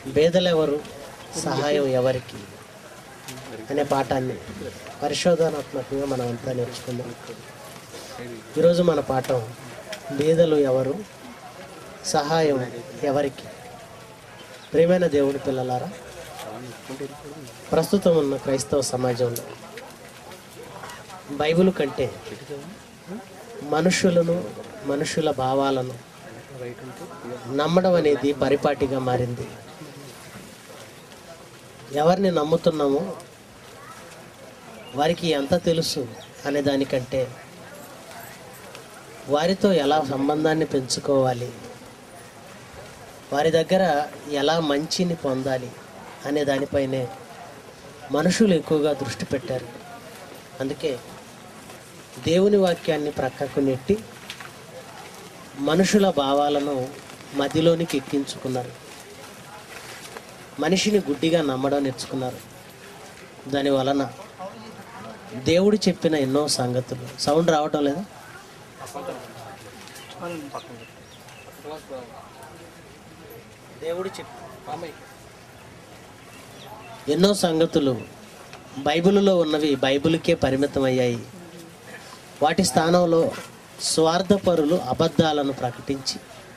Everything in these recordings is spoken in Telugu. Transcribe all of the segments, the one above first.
పేదలెవరు సహాయం ఎవరికి అనే పాఠాన్ని పరిశోధనాత్మకంగా మనం అంతా నేర్చుకుందాం ఈరోజు మన పాఠం బీదలు ఎవరు సహాయం ఎవరికి ప్రియమైన దేవుడి పిల్లలారా ప్రస్తుతం ఉన్న క్రైస్తవ సమాజంలో బైబిల్ కంటే మనుషులను మనుషుల భావాలను నమ్మడం అనేది పరిపాటిగా మారింది ఎవరిని నమ్ముతున్నామో వారికి ఎంత తెలుసు అనే దానికంటే వారితో ఎలా సంబంధాన్ని పెంచుకోవాలి వారి దగ్గర ఎలా మంచిని పొందాలి అనే దానిపైనే మనుషులు ఎక్కువగా దృష్టి పెట్టారు అందుకే దేవుని వాక్యాన్ని ప్రక్కకు నెట్టి మనుషుల భావాలను మదిలోనికి ఎక్కించుకున్నారు మనిషిని గుడ్డిగా నమ్మడం నేర్చుకున్నారు దాని వలన దేవుడు చెప్పిన ఎన్నో సంగతులు సౌండ్ రావటం లేదా దేవుడు చెప్పి ఎన్నో సంగతులు బైబిల్లో ఉన్నవి బైబిల్కే పరిమితమయ్యాయి వాటి స్థానంలో స్వార్థపరులు అబద్ధాలను ప్రకటించి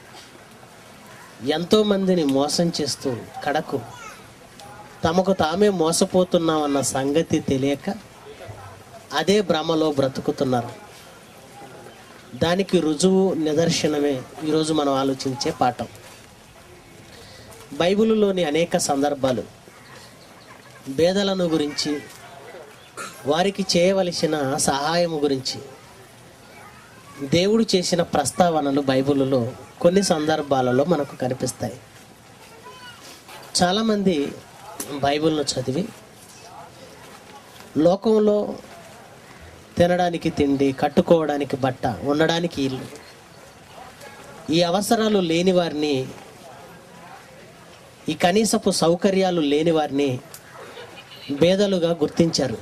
ఎంతో మందిని మోసం చేస్తూ కడకు తమకు తామే మోసపోతున్నామన్న సంగతి తెలియక అదే భ్రమలో బ్రతుకుతున్నారు దానికి రుజువు నిదర్శనమే ఈరోజు మనం ఆలోచించే పాఠం బైబిలులోని అనేక సందర్భాలు భేదలను గురించి వారికి చేయవలసిన సహాయం గురించి దేవుడు చేసిన ప్రస్తావనలు బైబిల్లో కొన్ని సందర్భాలలో మనకు కనిపిస్తాయి చాలామంది బైబిల్ను చదివి లోకంలో తినడానికి తిండి కట్టుకోవడానికి బట్ట ఉండడానికి ఇల్లు ఈ అవసరాలు లేని వారిని ఈ కనీసపు సౌకర్యాలు లేని వారిని భేదలుగా గుర్తించారు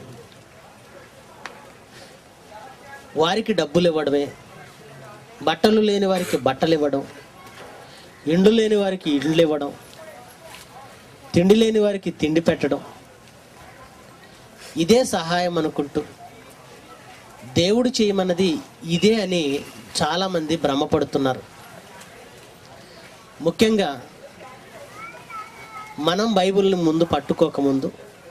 వారికి డబ్బులు ఇవ్వడమే బట్టలు లేని వారికి బట్టలు ఇవ్వడం ఇండ్లు లేని వారికి ఇండ్లు ఇవ్వడం తిండి లేని వారికి తిండి పెట్టడం ఇదే సహాయం అనుకుంటూ దేవుడు చేయమన్నది ఇదే అని చాలామంది భ్రమపడుతున్నారు ముఖ్యంగా మనం బైబిల్ని ముందు పట్టుకోకముందు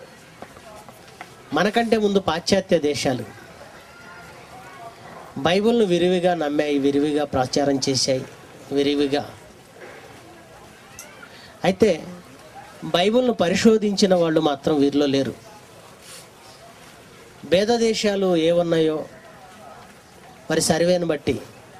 మనకంటే ముందు పాశ్చాత్య దేశాలు బైబిల్ను విరివిగా నమ్మాయి విరివిగా ప్రచారం చేశాయి విరివిగా అయితే బైబిల్ను పరిశోధించిన వాళ్ళు మాత్రం వీరిలో లేరు భేద దేశాలు ఏమున్నాయో మరి సర్వేను బట్టి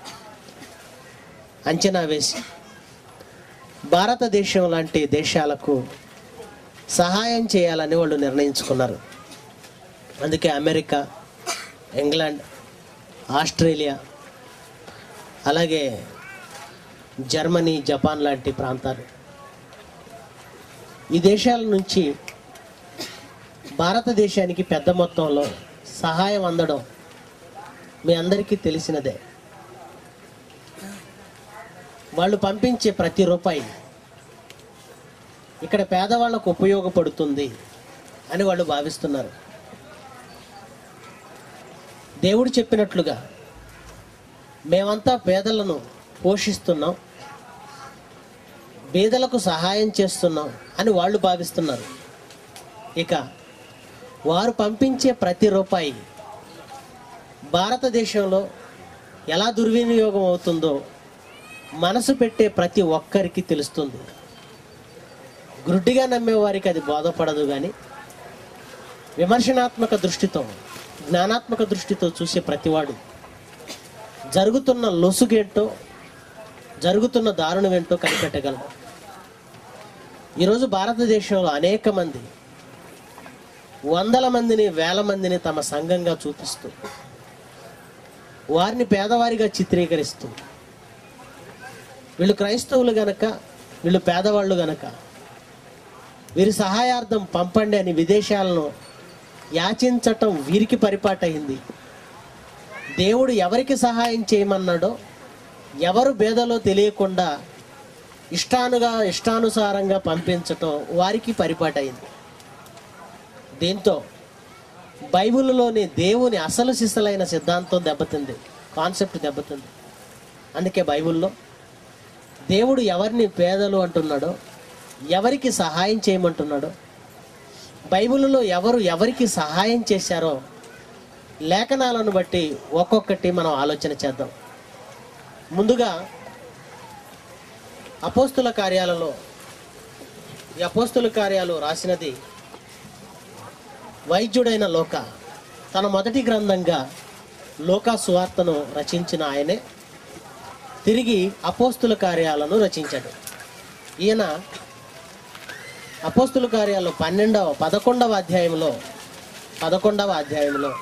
అంచనా వేసి భారతదేశం లాంటి దేశాలకు సహాయం చేయాలని వాళ్ళు నిర్ణయించుకున్నారు అందుకే అమెరికా ఇంగ్లాండ్ ఆస్ట్రేలియా అలాగే జర్మనీ జపాన్ లాంటి ప్రాంతాలు ఈ దేశాల నుంచి భారతదేశానికి పెద్ద మొత్తంలో సహాయం అందడం మీ అందరికీ తెలిసినదే వాళ్ళు పంపించే ప్రతి రూపాయి ఇక్కడ పేదవాళ్ళకు ఉపయోగపడుతుంది అని వాళ్ళు భావిస్తున్నారు దేవుడు చెప్పినట్లుగా మేమంతా పేదలను పోషిస్తున్నాం పేదలకు సహాయం చేస్తున్నాం అని వాళ్ళు భావిస్తున్నారు ఇక వారు పంపించే ప్రతి రూపాయి భారతదేశంలో ఎలా దుర్వినియోగం అవుతుందో మనసు పెట్టే ప్రతి ఒక్కరికి తెలుస్తుంది గుడ్డిగా నమ్మే వారికి అది బోధపడదు కానీ విమర్శనాత్మక దృష్టితో జ్ఞానాత్మక దృష్టితో చూసే ప్రతివాడు జరుగుతున్న లొసుగేంటో జరుగుతున్న దారుణం ఏంటో కనిపెట్టగలడు ఈరోజు భారతదేశంలో అనేక మంది వందల మందిని వేల మందిని తమ సంఘంగా చూపిస్తూ వారిని పేదవారిగా చిత్రీకరిస్తూ వీళ్ళు క్రైస్తవులు గనక వీళ్ళు పేదవాళ్ళు గనక వీరి సహాయార్థం పంపండి అని విదేశాలను యాచించటం వీరికి పరిపాటయింది దేవుడు ఎవరికి సహాయం చేయమన్నాడో ఎవరు భేదలో తెలియకుండా ఇష్టానుగా ఇష్టానుసారంగా పంపించటం వారికి పరిపాటైంది దీంతో బైబిల్లోని దేవుని అసలు సిసలైన సిద్ధాంతం దెబ్బతింది కాన్సెప్ట్ దెబ్బతింది అందుకే బైబిల్లో దేవుడు ఎవరిని పేదలు అంటున్నాడో ఎవరికి సహాయం చేయమంటున్నాడో బైబిల్లో ఎవరు ఎవరికి సహాయం చేశారో లేఖనాలను బట్టి ఒక్కొక్కటి మనం ఆలోచన చేద్దాం ముందుగా అపోస్తుల కార్యాలలో ఈ అపోస్తుల కార్యాలు రాసినది వైద్యుడైన లోక తన మొదటి గ్రంథంగా లోకా సువార్తను రచించిన ఆయనే తిరిగి అపోస్తుల కార్యాలను రచించాడు ఈయన అపోస్తుల కార్యాలు పన్నెండవ పదకొండవ అధ్యాయంలో పదకొండవ అధ్యాయంలో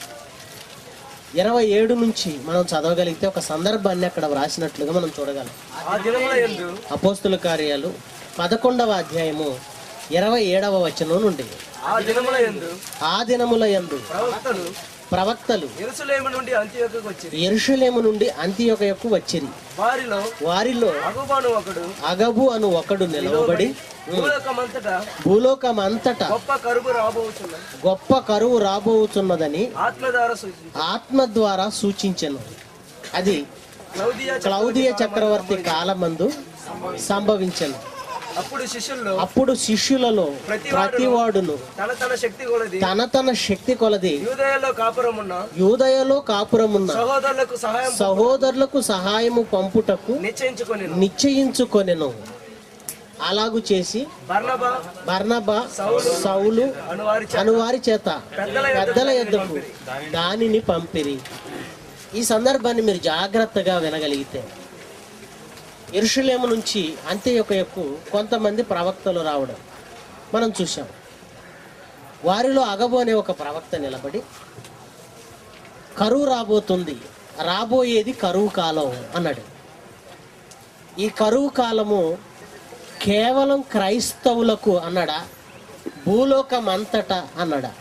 ఇరవై ఏడు నుంచి మనం చదవగలిగితే ఒక సందర్భాన్ని అక్కడ వ్రాసినట్లుగా మనం చూడగలం ఆ దినముల యందు అపోస్తుల కార్యాలు పదకొండవ అధ్యాయము ఇరవై ఏడవ వచనం నుండి ఆ దినముల యందు ఆ దినముల యందు ప్రవక్తలు ప్రవక్తలు ఎరుసలేము నుండి అంత్యోకకు వచ్చి ఎరుషలేము నుండి అంత్యొకయకు వచ్చిరి వారిలో వారిలో అగుబాను ఒకడు అగబు అను ఒకడు నిలవబడి భూలోకమంతటా భూలోకమంతటా గొప్ప కరువు రాబోతున్న గొప్ప కరువు రాబోతున్నదని ఆత్మ ద్వారా సూచించి ఆత్మ ద్వారా సూచించెను అది క్లౌదియా క్లౌదియ చక్రవర్తి కాలమందు సంభవించెను అప్పుడు శిష్యుల్లో అప్పుడు శిష్యులలో ప్రతివాడును తన తన శక్తి కొలది తన తన శక్తి కొలది యూదయలో కాపురం ఉన్న యూదయలో కాపురమున్న సహోదరులకు సహాయం సహోదరులకు సహాయము పంపుటకు నిశ్చయించుకొని నిశ్చయించుకొనెను అలాగు చేసి బర్నబా బర్నబా సౌలు అనువారి అనువారి చేత పెద్దల ఎద్దకు దానిని పంపిరి ఈ సందర్భాన్ని మీరు జాగ్రత్తగా వినగలిగితే ఎరుషులేము నుంచి అంత్యొకయకు కొంతమంది ప్రవక్తలు రావడం మనం చూసాం వారిలో అగబు అనే ఒక ప్రవక్త నిలబడి కరువు రాబోతుంది రాబోయేది కరువు కాలం అన్నాడు ఈ కరువు కాలము కేవలం క్రైస్తవులకు అన్నాడా భూలోకం అంతటా అన్నాడా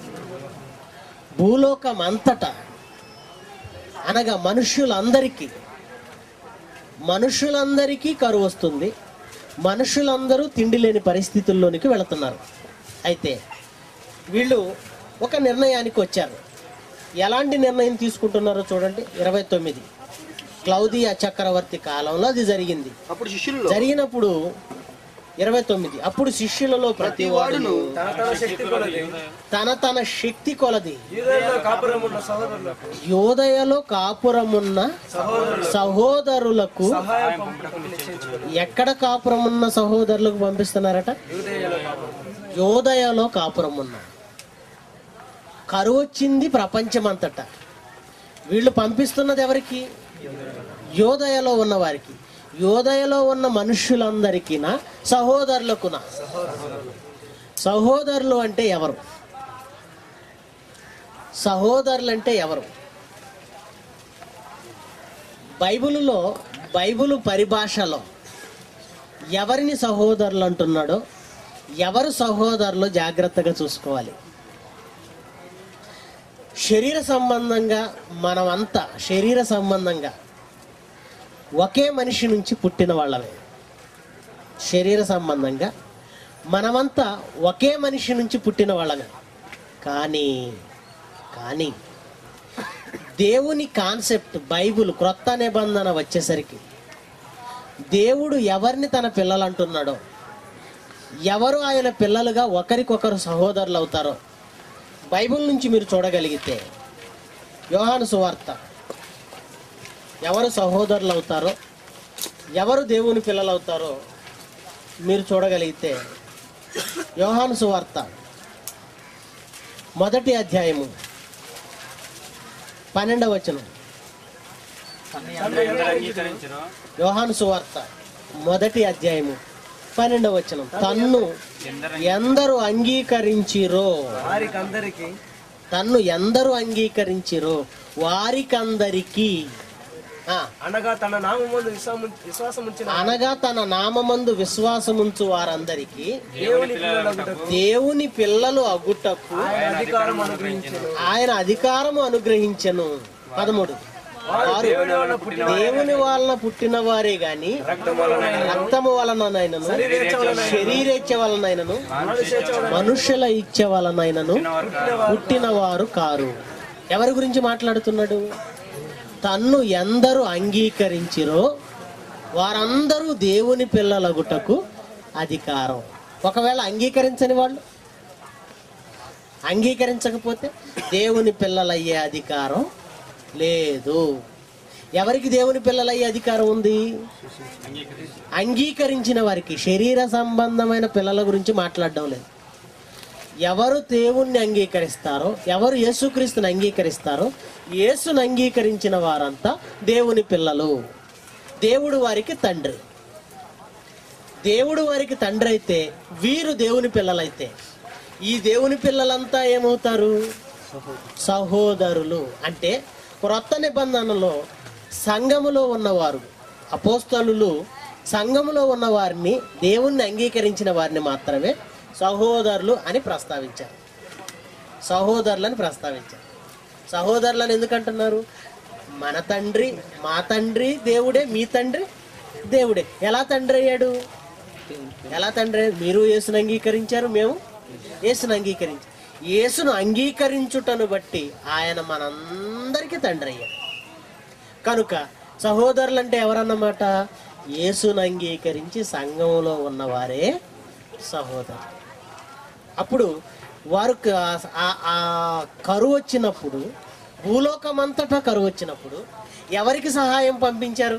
భూలోకం అంతటా అనగా మనుషులందరికీ మనుషులందరికీ కరువు వస్తుంది మనుషులందరూ తిండి లేని పరిస్థితుల్లోనికి వెళుతున్నారు అయితే వీళ్ళు ఒక నిర్ణయానికి వచ్చారు ఎలాంటి నిర్ణయం తీసుకుంటున్నారో చూడండి ఇరవై తొమ్మిది క్లౌదియా చక్రవర్తి కాలంలో అది జరిగింది అప్పుడు శిష్యుల్లో జరిగినప్పుడు ఇరవై తొమ్మిది అప్పుడు శిష్యులలో ప్రతి వాడును తన తన శక్తి కొలది తన తన శక్తి కొలది యూదయలో కాపురం ఉన్న సహోదరులకు యోదయలో కాపురమున్న సహోదరులకు సహాయం పంపుటకు నిశ్చయించుకొని ఎక్కడ కాపురమున్న సహోదరులకు పంపిస్తున్నారట యూదయలో కాపురం యోదయలో కాపురమున్న కరువు వచ్చింది ప్రపంచమంతటా వీళ్ళు పంపిస్తున్నది ఎవరికి యోదయలో ఉన్న వారికి యోదయలో ఉన్న మనుషులందరికీనా సహోదరులకునా సహోదరులు అంటే ఎవరు సహోదరులు అంటే ఎవరు బైబిలులో బైబిలు పరిభాషలో ఎవరిని సహోదరులు అంటున్నాడో ఎవరు సహోదరులు జాగ్రత్తగా చూసుకోవాలి శరీర సంబంధంగా మనమంతా శరీర సంబంధంగా ఒకే మనిషి నుంచి పుట్టిన వాళ్ళమే శరీర సంబంధంగా మనమంతా ఒకే మనిషి నుంచి పుట్టిన వాళ్ళమే కానీ కానీ దేవుని కాన్సెప్ట్ బైబుల్ క్రొత్త నిబంధన వచ్చేసరికి దేవుడు ఎవరిని తన పిల్లలు అంటున్నాడో ఎవరు ఆయన పిల్లలుగా ఒకరికొకరు సహోదరులు అవుతారో బైబిల్ నుంచి మీరు చూడగలిగితే యోహాను సువార్త ఎవరు సహోదరులు అవుతారో ఎవరు దేవుని పిల్లలు అవుతారో మీరు చూడగలిగితే యోహాను సువార్త మొదటి అధ్యాయము పన్నెండవ వచనం యోహాను సువార్త మొదటి అధ్యాయము పన్నెండవ వచనం తన్ను ఎందరు అంగీకరించిరో వారికి అందరికి తన్ను ఎందరు అంగీకరించిరో వారికందరికీ ఆ, అనగా తన నామందు విశ్వాసం ఉంచిన అనగా తన నామమందు విశ్వాసముంచు వారందరికీ దేవుని పిల్లలకు దేవుని పిల్లలు అగుటకు ఆయన అధికారం అనుగ్రహించను ఆయన అధికారము అనుగ్రహించెను పదమూడు వారు దేవుని వలన పుట్టిన వారే గాని రక్తము వలననైనను శరీరేచ్ఛ వలనైనను మనుషుల ఇచ్చ వలనైనను పుట్టిన వారు కారు ఎవరి గురించి మాట్లాడుతున్నాడు తన్ను ఎందరు అంగీకరించిరో వారందరూ దేవుని పిల్లలగుటకు అధికారం ఒకవేళ అంగీకరించని వాళ్ళు అంగీకరించకపోతే దేవుని పిల్లలయ్యే అధికారం లేదు ఎవరికి దేవుని పిల్లలయ్యే అధికారం ఉంది అంగీకరించిన వారికి శరీర సంబంధమైన పిల్లల గురించి మాట్లాడడం లేదు ఎవరు దేవుణ్ణి అంగీకరిస్తారో ఎవరు యేసుక్రీస్తుని అంగీకరిస్తారో యేసును అంగీకరించిన వారంతా దేవుని పిల్లలు దేవుడు వారికి తండ్రి దేవుడు వారికి తండ్రి అయితే వీరు దేవుని పిల్లలైతే ఈ దేవుని పిల్లలంతా ఏమవుతారు సహోదరులు అంటే క్రొత్త నిబంధనలో సంఘములో ఉన్నవారు అపోస్తలులు సంఘములో ఉన్న వారిని దేవుణ్ణి అంగీకరించిన వారిని మాత్రమే సహోదరులు అని ప్రస్తావించారు సహోదరులని ప్రస్తావించారు సహోదరులను ఎందుకంటున్నారు మన తండ్రి మా తండ్రి దేవుడే మీ తండ్రి దేవుడే ఎలా తండ్రి అయ్యాడు ఎలా తండ్రి అయ్యాడు? మీరు యేసును అంగీకరించారు మేము యేసును అంగీకరించారు యేసును అంగీకరించుటను బట్టి ఆయన మనందరికీ తండ్రి అయ్యాడు కనుక సహోదరులు అంటే ఎవరన్నమాట యేసును అంగీకరించి సంఘంలో ఉన్నవారే సహోదరులు అప్పుడు వారు క- ఆ- ఆ కరువు వచ్చినప్పుడు భూలోకమంతటా కరువు వచ్చినప్పుడు ఎవరికి సహాయం పంపించారు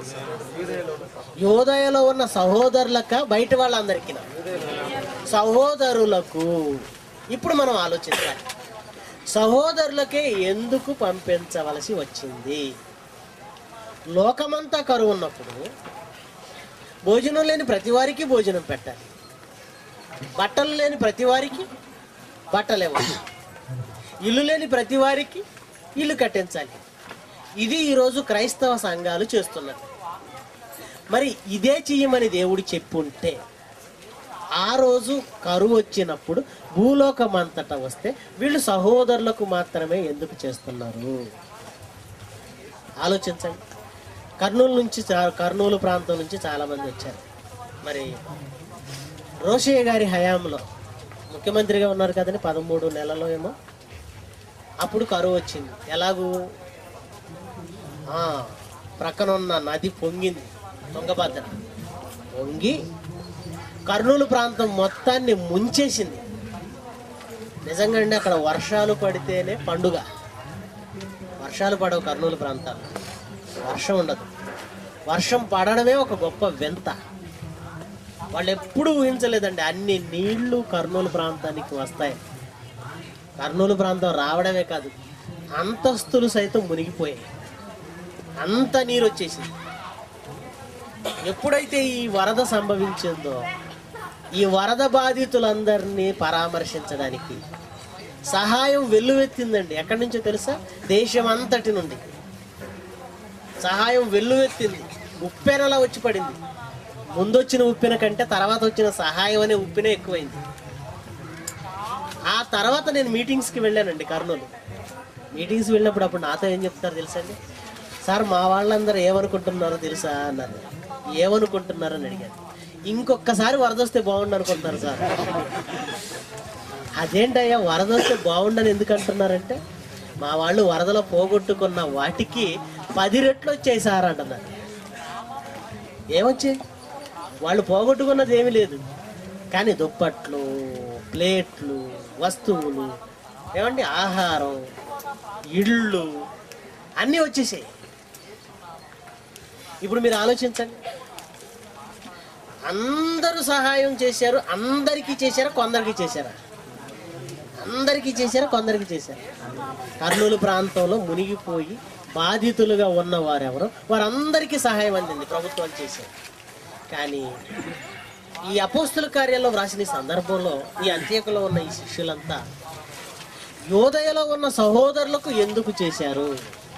యోదయలో ఉన్న సహోదరులక బయట వాళ్ళందరికీ సహోదరులకు ఇప్పుడు మనం ఆలోచించాలి సహోదరులకే ఎందుకు పంపించవలసి వచ్చింది లోకమంతా కరువు ఉన్నప్పుడు భోజనం లేని ప్రతి వారికి భోజనం పెట్టాలి బట్టలు లేని ప్రతి వారికి బట్టలు ఇవ్వాలి ఇల్లు లేని ప్రతి వారికి ఇల్లు కట్టించాలి ఇది ఈరోజు క్రైస్తవ సంఘాలు చేస్తున్నది మరి ఇదే చెయ్యమని దేవుడు చెప్పుంటే ఆ రోజు కరువు వచ్చినప్పుడు భూలోకమంతటా వస్తే వీళ్ళు సహోదరులకు మాత్రమే ఎందుకు చేస్తున్నారు ఆలోచించండి కర్నూలు నుంచి చా- కర్నూలు ప్రాంతం నుంచి చాలామంది వచ్చారు మరి రోషయ్య గారి హయాంలో ముఖ్యమంత్రిగా ఉన్నారు కదండి పదమూడు నెలలో ఏమో అప్పుడు కరువు వచ్చింది ఎలాగూ ఆ, ప్రక్కన ఉన్న నది పొంగింది తుంగభద్ర పొంగి కర్నూలు ప్రాంతం మొత్తాన్ని ముంచేసింది నిజంగా అండి అక్కడ వర్షాలు పడితేనే పండుగ వర్షాలు పడవు కర్నూలు ప్రాంతాల్లో వర్షం ఉండదు వర్షం పడడమే ఒక గొప్ప వింత వాళ్ళు ఎప్పుడు ఊహించలేదండి అన్ని నీళ్లు కర్నూలు ప్రాంతానికి వస్తాయి కర్నూలు ప్రాంతం రావడమే కాదు అంతస్తులు సైతం మునిగిపోయాయి అంత నీరు వచ్చేసింది ఎప్పుడైతే ఈ వరద సంభవించిందో ఈ వరద బాధితులందరినీ పరామర్శించడానికి సహాయం వెల్లువెత్తిందండి ఎక్కడి నుంచో తెలుసా దేశం అంతటి నుండి సహాయం వెల్లువెత్తింది ఉప్పెనలా వచ్చి పడింది ముందొచ్చిన ఉప్పెన కంటే తర్వాత వచ్చిన సహాయం అనే ఉప్పెనే ఎక్కువైంది ఆ తర్వాత నేను మీటింగ్స్కి వెళ్ళానండి కర్నూలు మీటింగ్స్ వెళ్ళినప్పుడు అప్పుడు నాతో ఏం చెప్తారు తెలుసా అండి సార్ మా వాళ్ళందరూ ఏమనుకుంటున్నారో తెలుసా అన్నారు ఏమనుకుంటున్నారో అని అడిగాను ఇంకొకసారి వరద వస్తే బాగుండు అనుకుంటున్నారు సార్ అదేంటయ్యా వరద వస్తే బాగుండని ఎందుకు అంటున్నారంటే మా వాళ్ళు వరదలో పోగొట్టుకున్న వాటికి పది రెట్లు వచ్చాయి సార్ అంటున్నారు ఏమొచ్చాయి వాళ్ళు పోగొట్టుకున్నది ఏమీ లేదు కానీ దుప్పట్లు ప్లేట్లు వస్తువులు ఏమండి ఆహారం ఇళ్ళు అన్నీ వచ్చేసాయి ఇప్పుడు మీరు ఆలోచించండి అందరూ సహాయం చేశారు అందరికీ చేశారా కొందరికి చేశారా అందరికీ చేశారా కొందరికి చేశారు కర్నూలు ప్రాంతంలో మునిగిపోయి బాధితులుగా ఉన్నవారెవరో వారందరికీ సహాయం అందింది ప్రభుత్వాలు చేశారు కానీ ఈ అపోస్తుల కార్యాల్లో వ్రాసిన ఈ సందర్భంలో ఈ అంత్యకులో ఉన్న ఈ శిష్యులంతా యోదయలో ఉన్న సహోదరులకు ఎందుకు చేశారు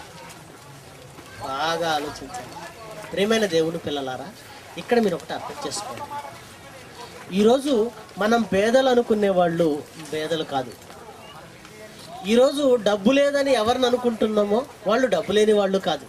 బాగా ఆలోచించండి ప్రేమైన దేవుని పిల్లలారా ఇక్కడ మీరు ఒకటి అర్థం చేసుకోండి ఈరోజు మనం పేదలు అనుకునే వాళ్ళు పేదలు కాదు ఈరోజు డబ్బు లేదని ఎవరిని అనుకుంటున్నామో వాళ్ళు డబ్బు లేని వాళ్ళు కాదు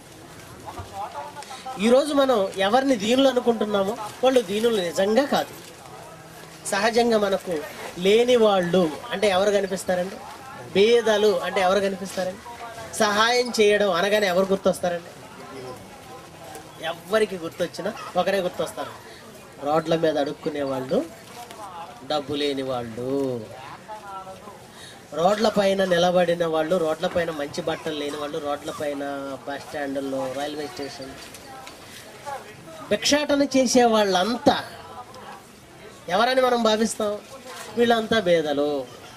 ఈరోజు మనం ఎవరిని దీనులు అనుకుంటున్నామో వాళ్ళు దీనులు నిజంగా కాదు సహజంగా మనకు లేని వాళ్ళు అంటే ఎవరు కనిపిస్తారండి బేదలు అంటే ఎవరు కనిపిస్తారండి సహాయం చేయడం అనగానే ఎవరు గుర్తొస్తారండి ఎవ్వరికి గుర్తొచ్చినా ఒకరే గుర్తొస్తారు రోడ్ల మీద అడుక్కునే వాళ్ళు డబ్బు లేని వాళ్ళు రోడ్ల పైన నిలబడిన వాళ్ళు రోడ్ల పైన మంచి బట్టలు లేని వాళ్ళు రోడ్ల పైన బస్ స్టాండ్లో రైల్వే స్టేషన్ భిక్షాటన చేసే వాళ్ళంతా ఎవరని మనం భావిస్తాం వీళ్ళంతా భేదలు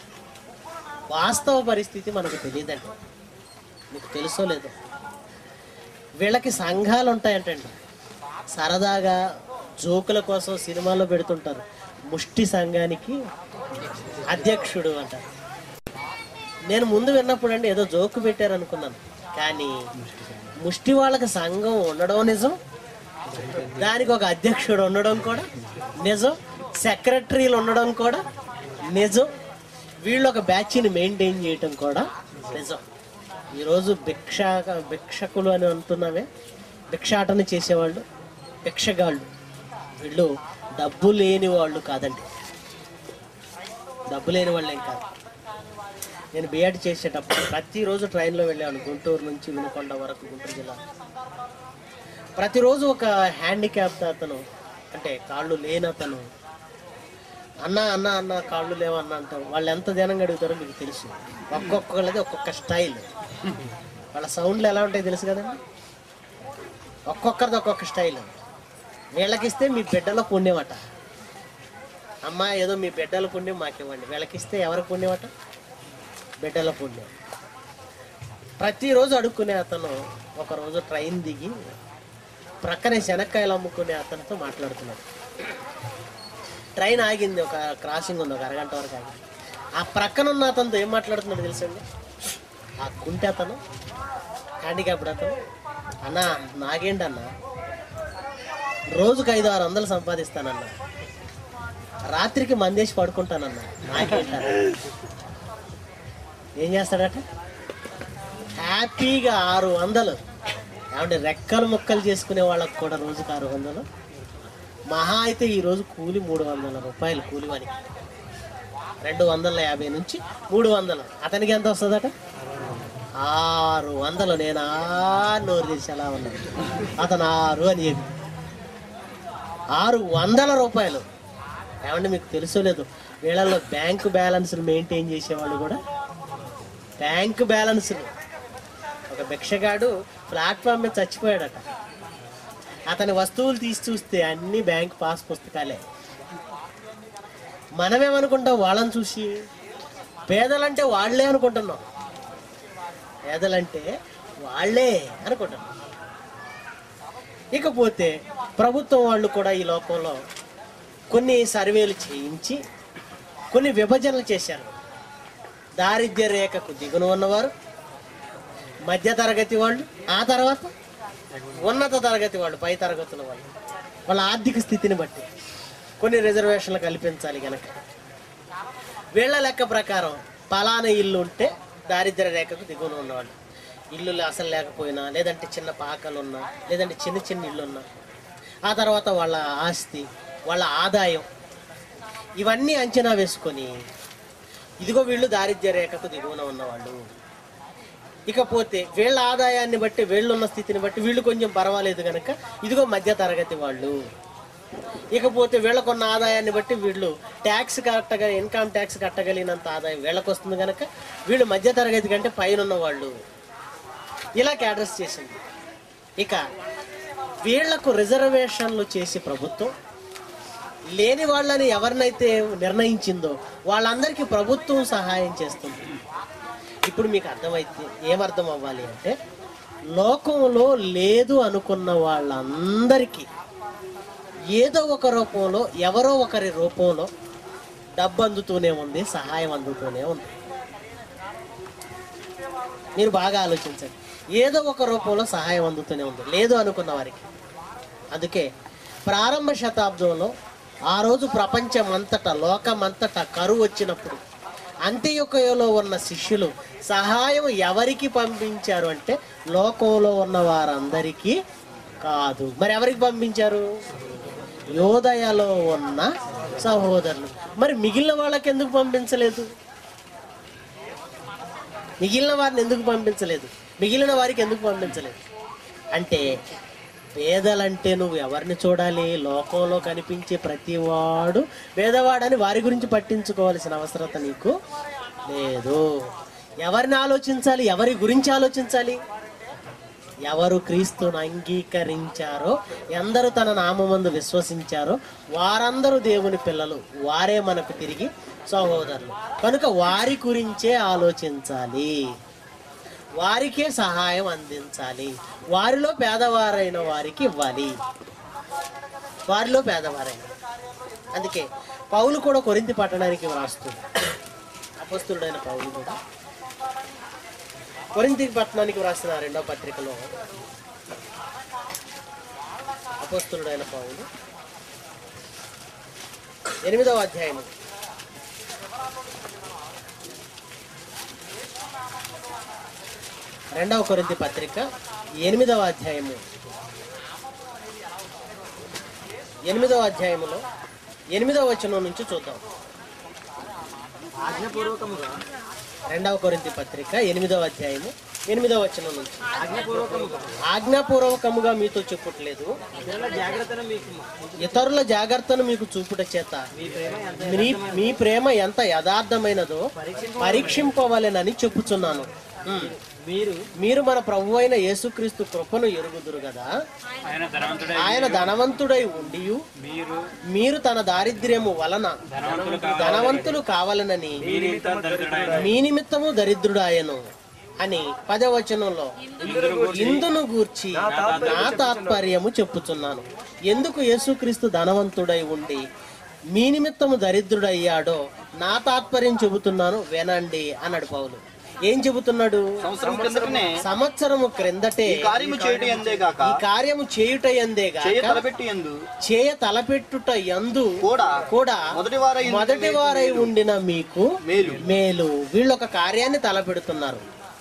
వాస్తవ పరిస్థితి మనకు తెలియదండి మీకు తెలుసో లేదో వీళ్ళకి సంఘాలు ఉంటాయంటండి సరదాగా జోకుల కోసం సినిమాలో పెడుతుంటారు ముష్టి సంఘానికి అధ్యక్షుడు అంటారు నేను ముందు విన్నప్పుడు అండి ఏదో జోకు పెట్టారు అనుకున్నాను కానీ ముష్టి వాళ్ళకి సంఘం ఉండడం నిజం దానికి ఒక అధ్యక్షుడు ఉండడం కూడా నిజం సెక్రటరీలు ఉండడం కూడా నిజం వీళ్ళు ఒక బ్యాచ్ని మెయింటైన్ చేయటం కూడా నిజం ఈరోజు భిక్ష భిక్షకులు అని అంటున్నామే భిక్షాటన చేసేవాళ్ళు భిక్షగాళ్ళు వీళ్ళు డబ్బు లేని వాళ్ళు కాదండి డబ్బు లేని వాళ్ళు ఏం కాదు నేను బిఎడ్ చేసేటప్పుడు ప్రతిరోజు ట్రైన్లో వెళ్ళాను గుంటూరు నుంచి వినుకొండ వరకు గుంటూరు జిల్లా ప్రతిరోజు ఒక హ్యాండిక్యాప్ అతను అంటే కాళ్ళు లేని అతను అన్న అన్న అన్న కాళ్ళు లేవన్న అంటారు వాళ్ళు ఎంత జనంగా అడుగుతారో మీకు తెలుసు ఒక్కొక్కళ్ళది ఒక్కొక్క స్టైల్ వాళ్ళ సౌండ్లు ఎలా ఉంటాయి తెలుసు కదండి ఒక్కొక్కరిది ఒక్కొక్క స్టైల్ వీళ్ళకిస్తే మీ బిడ్డలో పుణ్యమట అమ్మ ఏదో మీ బిడ్డల పుణ్యం మాకివ్వండి వీళ్ళకిస్తే ఎవరి పుణ్యమట బిడ్డల పుణ్యం ప్రతిరోజు అడుక్కునే అతను ఒకరోజు ట్రైన్ దిగి ప్రక్కనే శనక్కాయలు అమ్ముకునే అతనితో మాట్లాడుతున్నాడు ట్రైన్ ఆగింది ఒక క్రాసింగ్ ఉంది ఒక అరగంట వరకు ఆగింది ఆ ప్రక్కన ఉన్న అతనితో ఏం మాట్లాడుతున్నాడు తెలుసండి ఆ కుంటి అతను హ్యాండిక్యాప్డ్ అతను అన్న నాగేంటి అన్న రోజుకు ఐదు ఆరు వందలు సంపాదిస్తానన్న రాత్రికి మందేసి పడుకుంటానన్న నాకేంటన్న ఏం చేస్తాడట హ్యాపీగా ఆరు వందలు ఏమంటే రెక్కలు ముక్కలు చేసుకునే వాళ్ళకి కూడా రోజుకు ఆరు వందలు మహా అయితే ఈరోజు కూలి మూడు వందల రూపాయలు కూలి వానికి రెండు వందల యాభై నుంచి మూడు వందలు అతనికి ఎంత వస్తుందట ఆరు వందలు నేను ఆ నోరు తెరిచి ఎలా ఉన్నాను అతను ఆరు అని చెప్పి ఆరు వందల రూపాయలు ఏమంటే మీకు తెలుసో లేదు వీళ్ళల్లో బ్యాంకు బ్యాలెన్స్ మెయింటైన్ చేసేవాళ్ళు కూడా బ్యాంకు బ్యాలెన్స్ ఒక భిక్షగాడు ప్లాట్ఫామ్ మీద చచ్చిపోయాడట అతని వస్తువులు తీసి చూస్తే అన్ని బ్యాంక్ పాస్ పుస్తకాలే మనమేమనుకుంటాం వాళ్ళని చూసి పేదలంటే వాళ్ళే అనుకుంటున్నాం పేదలంటే వాళ్ళే అనుకుంటున్నాం ఇకపోతే ప్రభుత్వం వాళ్ళు కూడా ఈ లోకంలో కొన్ని సర్వేలు చేయించి కొన్ని విభజనలు చేశారు దారిద్ర్య రేఖకు దిగున ఉన్నవారు మధ్య తరగతి వాళ్ళు ఆ తర్వాత ఉన్నత తరగతి వాళ్ళు పై తరగతుల వాళ్ళు వాళ్ళ ఆర్థిక స్థితిని బట్టి కొన్ని రిజర్వేషన్లు కల్పించాలి కనుక వీళ్ళ లెక్క ప్రకారం పలానా ఇల్లు ఉంటే దారిద్ర్య రేఖకు దిగువన ఉన్నవాళ్ళు ఇల్లు అసలు లేకపోయినా లేదంటే చిన్న పాకలు ఉన్నా లేదంటే చిన్న చిన్న ఇల్లు ఉన్నా ఆ తర్వాత వాళ్ళ ఆస్తి వాళ్ళ ఆదాయం ఇవన్నీ అంచనా వేసుకొని ఇదిగో వీళ్ళు దారిద్ర్య రేఖకు దిగువన ఉన్నవాళ్ళు ఇకపోతే వీళ్ళ ఆదాయాన్ని బట్టి వీళ్ళున్న స్థితిని బట్టి వీళ్ళు కొంచెం పర్వాలేదు కనుక ఇదిగో మధ్య తరగతి వాళ్ళు ఇకపోతే వీళ్ళకున్న ఆదాయాన్ని బట్టి వీళ్ళు ట్యాక్స్ కట్టగ ఇన్కమ్ ట్యాక్స్ కట్టగలిగినంత ఆదాయం వీళ్ళకి వస్తుంది కనుక వీళ్ళు మధ్య తరగతి కంటే పైన ఉన్న వాళ్ళు ఇలా క్యాడర్స్ చేసింది ఇక వీళ్లకు రిజర్వేషన్లు చేసి ప్రభుత్వం లేని వాళ్ళని ఎవరినైతే నిర్ణయించిందో వాళ్ళందరికీ ప్రభుత్వం సహాయం చేస్తుంది ఇప్పుడు మీకు అర్థమైతే ఏమర్థం అవ్వాలి అంటే లోకంలో లేదు అనుకున్న వాళ్ళందరికీ ఏదో ఒక రూపంలో ఎవరో ఒకరి రూపంలో డబ్బు అందుతూనే ఉంది సహాయం అందుతూనే ఉంది మీరు బాగా ఆలోచించండి ఏదో ఒక రూపంలో సహాయం అందుతూనే ఉంది లేదు అనుకున్న వారికి అందుకే ప్రారంభ శతాబ్దంలో ఆ రోజు ప్రపంచమంతటా లోకమంతటా కరువు వచ్చినప్పుడు అంత్యొకయలో ఉన్న శిష్యులు సహాయం ఎవరికి పంపించారు అంటే లోకంలో ఉన్న వారందరికీ కాదు మరి ఎవరికి పంపించారు యోదయలో ఉన్న సహోదరులు మరి మిగిలిన వాళ్ళకి ఎందుకు పంపించలేదు మిగిలిన వారిని ఎందుకు పంపించలేదు మిగిలిన వారికి ఎందుకు పంపించలేదు అంటే పేదలంటే నువ్వు ఎవరిని చూడాలి లోకంలో కనిపించే ప్రతివాడు పేదవాడని వారి గురించి పట్టించుకోవాల్సిన అవసరత నీకు లేదు ఎవరిని ఆలోచించాలి ఎవరి గురించి ఆలోచించాలి ఎవరు క్రీస్తును అంగీకరించారో ఎందరు తన నామందు విశ్వసించారో వారందరూ దేవుని పిల్లలు వారే మనకు తిరిగి సహోదరులు కనుక వారి గురించే ఆలోచించాలి వారికే సహాయం అందించాలి వారిలో పేదవారైన వారికి ఇవ్వాలి వారిలో పేదవారైన అందుకే పౌలు కూడా కొరింతి పట్టణానికి వ్రాస్తుంది అపస్తుడైన పౌలు కూడా కొరింతి పట్టణానికి వ్రాసిన రెండో పత్రికలో అపస్తుడైన పౌలు ఎనిమిదవ అధ్యాయము రెండవ కొరింతి పత్రిక ఎనిమిదవ అధ్యాయము ఎనిమిదవ అధ్యాయములో ఎనిమిదవ వచనం నుంచి చూద్దాం ఆజ్ఞపూర్వకముగా రెండవ కొరింతి పత్రిక ఎనిమిదవ అధ్యాయము ఎనిమిదవ వచనం నుంచి ఆజ్ఞపూర్వకముగా ఆజ్ఞాపూర్వకముగా మీతో చెప్పుట్లేదు ఇతరుల జాగ్రత్తను మీకు ఇతరుల జాగ్రత్తను మీకు చూపుట చేత మీ ప్రేమ ఎంత మీ మీ ప్రేమ ఎంత యథార్థమైనదో పరీక్షింపవలెనని చెప్పుచున్నాను ఉమ్. మీరు మీరు మన ప్రభు అయిన యేసుక్రీస్తు కృపను ఎరుగుదురు కదా ఆయన ధనవంతుడై ఆయన ధనవంతుడై ఉండి మీరు మీరు తన దారిద్ర్యము వలన ధనవంతులు ధనవంతులు కావాలనని మీ నిమిత్తం దరిద్రుడైన మీ నిమిత్తము దరిద్రుడాయను అని పదవచనంలో ఇందును గూర్చి నా తాత్పర్యము చెప్పుచున్నాను ఎందుకు యేసుక్రీస్తు ధనవంతుడై ఉండి మీ నిమిత్తము దరిద్రుడయ్యాడో నా తాత్పర్యం చెబుతున్నాను వినండి అన్నాడు పౌలు ఏం చెబుతున్నాడు సంవత్సరం కిందటనే సంవత్సరము క్రిందటే కార్యము చేయటం ఎందే గాక ఈ కార్యము చేయుట ఎందేగా చేయ తలపెట్టి ఎందు చేయ తలపెట్టుట యందు కూడా కూడా మొదటి వారై మొదటి వారై ఉండిన మీకు మేలు మేలు వీళ్ళు ఒక కార్యాన్ని తలపెడుతున్నారు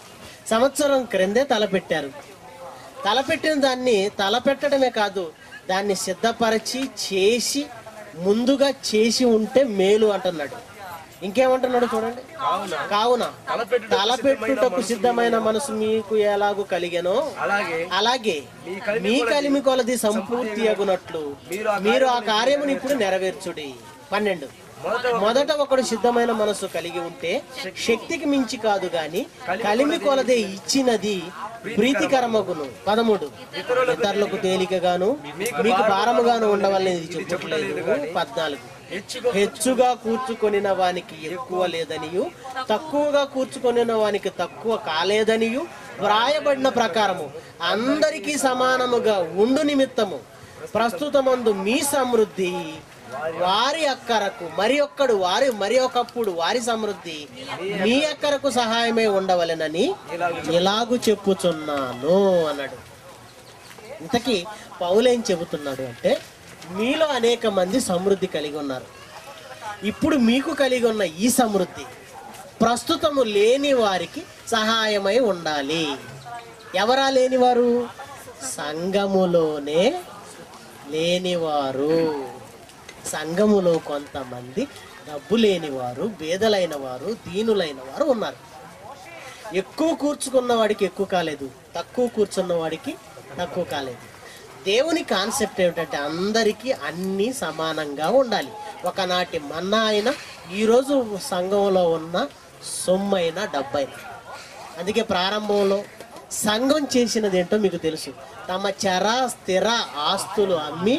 సంవత్సరం క్రిందే తలపెట్టారు తలపెట్టిన దాన్ని తలపెట్టడమే కాదు దాన్ని సిద్ధపరిచి చేసి ముందుగా చేసి ఉంటే మేలు అంటున్నాడు ఇంకేమంటున్నాడు చూడండి కావున తలపెట్టుటకు సిద్ధమైన మనసు మీకు ఎలాగూ కలిగెనో అలాగే అలాగే మీ కలిమి కొలది సంపూర్తి అగునట్లు మీరు ఆ కార్యమును ఇప్పుడు నెరవేర్చుడి పన్నెండు మొదట ఒకడు సిద్ధమైన మనసు కలిగి ఉంటే శక్తికి మించి కాదు గాని కలిమి కొలదే ఇచ్చినది ప్రీతికరమగును పదమూడు ఇతరులకు తేలికగాను మీకు భారముగాను ఉండవలనేది చెప్పట్లేదు పద్నాలుగు హెచ్చుగా కూర్చుకొనిన వానికి ఎక్కువ లేదనియు తక్కువగా కూర్చుకొనిన వానికి తక్కువ కాలేదనియు వ్రాయబడిన ప్రకారము అందరికీ సమానముగా ఉండు నిమిత్తము ప్రస్తుతమందు మీ సమృద్ధి వారి అక్కరకు మరి ఒక్కడు వారి మరి ఒకప్పుడు వారి సమృద్ధి మీ అక్కరకు సహాయమే ఉండవలెనని ఇలాగు చెప్పుచున్నాను అన్నాడు ఇంతకీ పౌలేం చెబుతున్నాడు అంటే మీలో అనేక మంది సమృద్ధి కలిగి ఉన్నారు ఇప్పుడు మీకు కలిగి ఉన్న ఈ సమృద్ధి ప్రస్తుతము లేని వారికి సహాయమై ఉండాలి ఎవరా లేనివారు సంఘములోనే లేనివారు సంఘములో కొంతమంది డబ్బు లేనివారు బేదలైన వారు దీనులైన వారు ఉన్నారు ఎక్కువ కూర్చుకున్న వాడికి ఎక్కువ కాలేదు తక్కువ కూర్చున్న వాడికి తక్కువ కాలేదు దేవుని కాన్సెప్ట్ ఏమిటంటే అందరికీ అన్నీ సమానంగా ఉండాలి ఒకనాటి మన్నా అయిన ఈరోజు సంఘంలో ఉన్న సొమ్మైన డబ్బైన అందుకే ప్రారంభంలో సంఘం చేసినది ఏంటో మీకు తెలుసు తమ చర స్థిర ఆస్తులు అమ్మి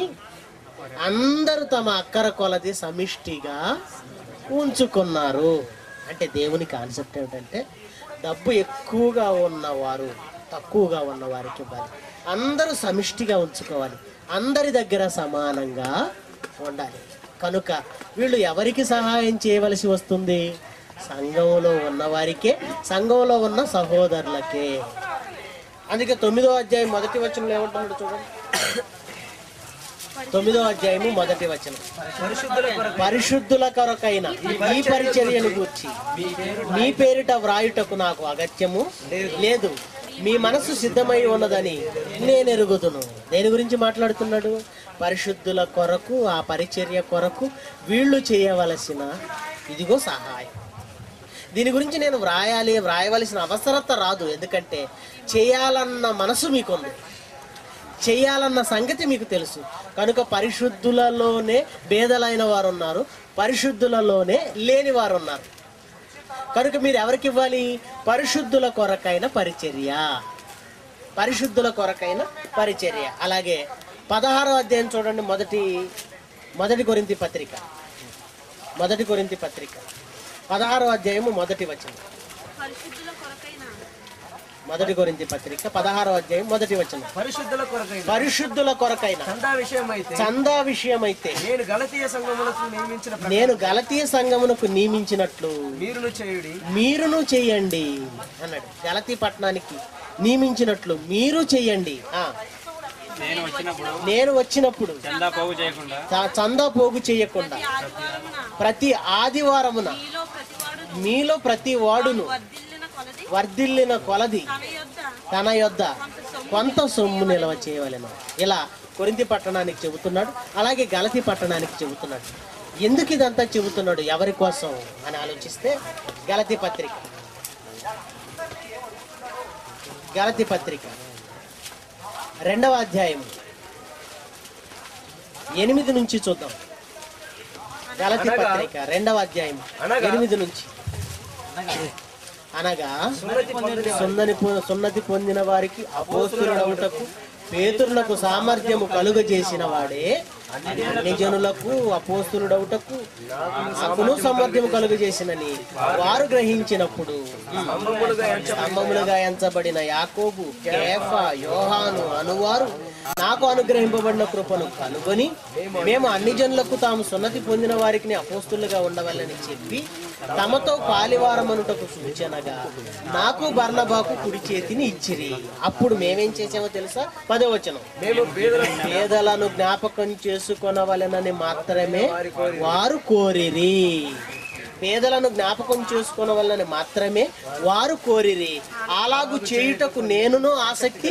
అందరూ తమ అక్కర కొలది సమిష్టిగా ఉంచుకున్నారు అంటే దేవుని కాన్సెప్ట్ ఏమిటంటే డబ్బు ఎక్కువగా ఉన్నవారు తక్కువగా ఉన్న వారికి ఇవ్వాలి అందరూ సమిష్టిగా ఉంచుకోవాలి అందరి దగ్గర సమానంగా ఉండాలి కనుక వీళ్ళు ఎవరికి సహాయం చేయవలసి వస్తుంది సంఘంలో ఉన్నవారికే సంఘంలో ఉన్న సహోదరులకే అందుకే తొమ్మిదో అధ్యాయం మొదటి వచనంలో ఏమంటున్నాడు చూడండి తొమ్మిదో అధ్యాయము మొదటి వచనం పరిశుద్ధుల కొరకు పరిశుద్ధుల కొరకైన ఈ పరిచర్యను గూర్చి మీ పేరిట వ్రాయుటకు నాకు అగత్యము లేదు మీ మనసు సిద్ధమై ఉన్నదని నేను ఎరుగుదును దేని గురించి మాట్లాడుతున్నాడు పరిశుద్ధుల కొరకు ఆ పరిచర్య కొరకు వీళ్ళు చేయవలసిన ఇదిగో సహాయం దీని గురించి నేను వ్రాయాలి వ్రాయవలసిన అవసరత రాదు ఎందుకంటే చేయాలన్న మనసు మీకుంది చేయాలన్న సంగతి మీకు తెలుసు కనుక పరిశుద్ధులలోనే భేదలైన వారు ఉన్నారు పరిశుద్ధులలోనే లేని వారు ఉన్నారు కనుక మీరు ఎవరికి ఇవ్వాలి పరిశుద్ధుల కొరకైన పరిచర్య పరిశుద్ధుల కొరకైన పరిచర్య అలాగే పదహారో అధ్యాయం చూడండి మొదటి మొదటి కొరింతి పత్రిక మొదటి కొరింతి పత్రిక పదహారో అధ్యాయము మొదటి వచనం పరిశుద్ధుల కొరకైన మొదటి కొరింతి పత్రిక పదహారో అధ్యాయం మొదటి వచనం పరిశుద్ధుల కొరకైన పరిశుద్ధుల కొరకైన చందా విషయం అయితే చందా విషయమైతే నేను గలతీయ సంఘములకు నియమించిన ప్రకారం నేను గలతీయ సంఘమునకు నియమించినట్లు మీరును చేయుడి మీరును చెయ్యండి అన్నాడు గలతీ పట్టణానికి నియమించినట్లు మీరు చెయ్యండి ఆ, నేను వచ్చినప్పుడు నేను వచ్చినప్పుడు చందా పోగు చేయకుండా చ- చందా పోగు చేయకుండా ఆదివారమున ప్రతి ఆదివారమున మీలో ప్రతివాడు మీలో ప్రతి వాడును వర్ధిల్లిన కొలది వర్ధిల్లిన కొలది తన యొద్ద తన యొద్ద కొంత సొమ్ము నిల్వ చేయవలెను ఇలా కొరింతి పట్టణానికి చెబుతున్నాడు అలాగే గలతి పట్టణానికి చెబుతున్నాడు ఎందుకు ఇదంతా చెబుతున్నాడు ఎవరి కోసం అని ఆలోచిస్తే గలతి పత్రిక గలతి పత్రిక రెండవ అధ్యాయం ఎనిమిది నుంచి చూద్దాం గలతి అనగా- పత్రిక రెండవ అధ్యాయం అనగా- ఎనిమిది నుంచి అనగా సున్నతి పొందిన సున్నతి పొ- సున్నతి పొందిన వారికి అపోస్తులుడవుటకు పేతురులకు సామర్థ్యము కలుగజేసిన వాడే అన్ని జనులకు అపోస్తులుడవుటకు నాకును సామర్థ్యము కలుగజేసినని వారు గ్రహించినప్పుడు స్తంభములుగా ఎంచబడిన యాకోబు కేఫా యోహాను అనువారు నాకు అనుగ్రహింపబడిన కృపను కనుగొని మేము అన్ని జనులకు తాము సున్నతి పొందిన వారికి అపోస్తులుగా ఉండవాలని చెప్పి తమతో పాలివారమనుటకు సూచనగా నాకు బర్నబాకు కుడి చేతిని ఇచ్చిరి అప్పుడు మేమేం చేసామో తెలుసా పదవచనం మేము పేదల పేదలను జ్ఞాపకం చేసుకొనవలెనని మాత్రమే వారు కోరిరి పేదలను జ్ఞాపకం చేసుకొనవలనని మాత్రమే వారు కోరిరి అలాగు చేయుటకు నేనును ఆసక్తి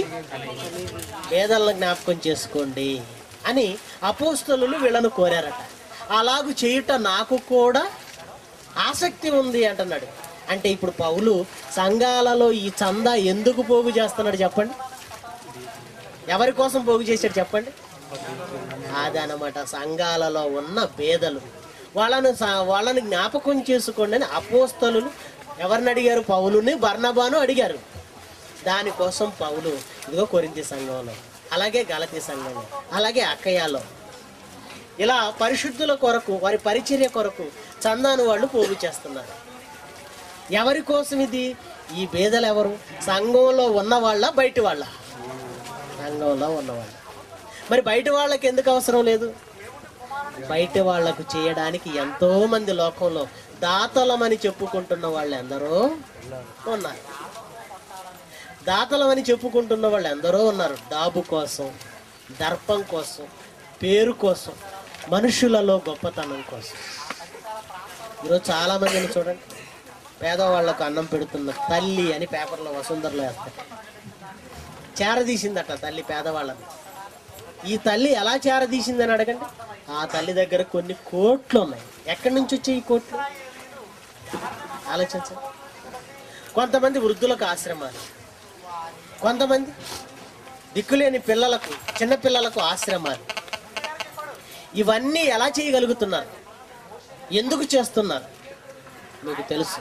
పేదలను జ్ఞాపకం చేసుకోండి అని అపోస్తలు వీళ్ళను కోరారట అలాగు చేయుట నాకు కూడా ఆసక్తి ఉంది అంటున్నాడు అంటే ఇప్పుడు పౌలు సంఘాలలో ఈ చందా ఎందుకు పోగు చేస్తున్నాడు చెప్పండి ఎవరి కోసం పోగు చేశాడు చెప్పండి అదనమాట సంఘాలలో ఉన్న పేదలు వాళ్ళను స- వాళ్ళని జ్ఞాపకం చేసుకోండి అని అపోస్తలు ఎవరిని అడిగారు పౌలుని బర్నబాను అడిగారు దానికోసం పౌలు ఇదిగో కొరింతి సంఘంలో అలాగే గలతి సంఘంలో అలాగే అక్కయాలో ఇలా పరిశుద్ధుల కొరకు వారి పరిచర్య కొరకు చందాను వాళ్ళు పోగు చేస్తున్నారు ఎవరి కోసం ఇది ఈ బేదలు ఎవరు సంఘంలో ఉన్న వాళ్ళ బయట వాళ్ళ సంఘంలో ఉన్నవాళ్ళు మరి బయట వాళ్ళకి ఎందుకు అవసరం లేదు బయట వాళ్లకు చేయడానికి ఎంతో మంది లోకంలో దాతలమని చెప్పుకుంటున్న వాళ్ళు ఎందరో ఉన్నారు దాతలమని చెప్పుకుంటున్న వాళ్ళు ఎందరో ఉన్నారు డాబు కోసం దర్పం కోసం పేరు కోసం మనుషులలో గొప్పతనం కోసం ఈరోజు చాలా మందిని చూడండి పేదవాళ్లకు అన్నం పెడుతున్న తల్లి అని పేపర్లో వసుంధరలో వేస్తారు చేరదీసిందట తల్లి పేదవాళ్ళని ఈ తల్లి ఎలా చేరదీసిందని అడగండి ఆ తల్లి దగ్గర కొన్ని కోట్లు ఉన్నాయి ఎక్కడి నుంచి వచ్చాయి ఈ కోట్లు ఆలోచించండి కొంతమంది వృద్ధులకు ఆశ్రమాలు కొంతమంది దిక్కులేని పిల్లలకు చిన్న పిల్లలకు ఆశ్రమాలు ఇవన్నీ ఎలా చేయగలుగుతున్నారు ఎందుకు చేస్తున్నారు మీకు తెలుసు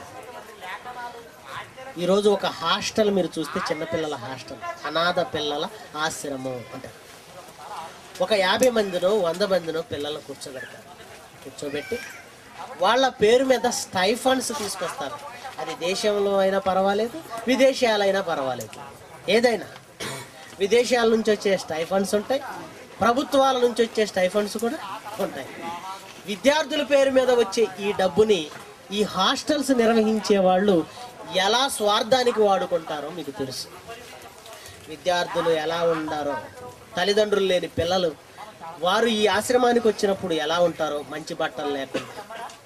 ఈరోజు ఒక హాస్టల్ మీరు చూస్తే చిన్నపిల్లల హాస్టల్ అనాథ పిల్లల ఆశ్రమం అంటారు ఒక యాభై మందినో వంద మందినో పిల్లలను కూర్చోబెడతారు కూర్చోబెట్టి వాళ్ళ పేరు మీద స్టైఫండ్స్ తీసుకొస్తారు అది దేశంలో అయినా పర్వాలేదు విదేశాలైనా పర్వాలేదు ఏదైనా విదేశాల నుంచి వచ్చే స్టైఫండ్స్ ఉంటాయి ప్రభుత్వాల నుంచి వచ్చే స్టైఫండ్స్ కూడా ఉంటాయి విద్యార్థుల పేరు మీద వచ్చే ఈ డబ్బుని ఈ హాస్టల్స్ నిర్వహించే వాళ్ళు ఎలా స్వార్థానికి వాడుకుంటారో మీకు తెలుసు విద్యార్థులు ఎలా ఉండారో తల్లిదండ్రులు లేని పిల్లలు వారు ఈ ఆశ్రమానికి వచ్చినప్పుడు ఎలా ఉంటారో మంచి బట్టలు లేకుండా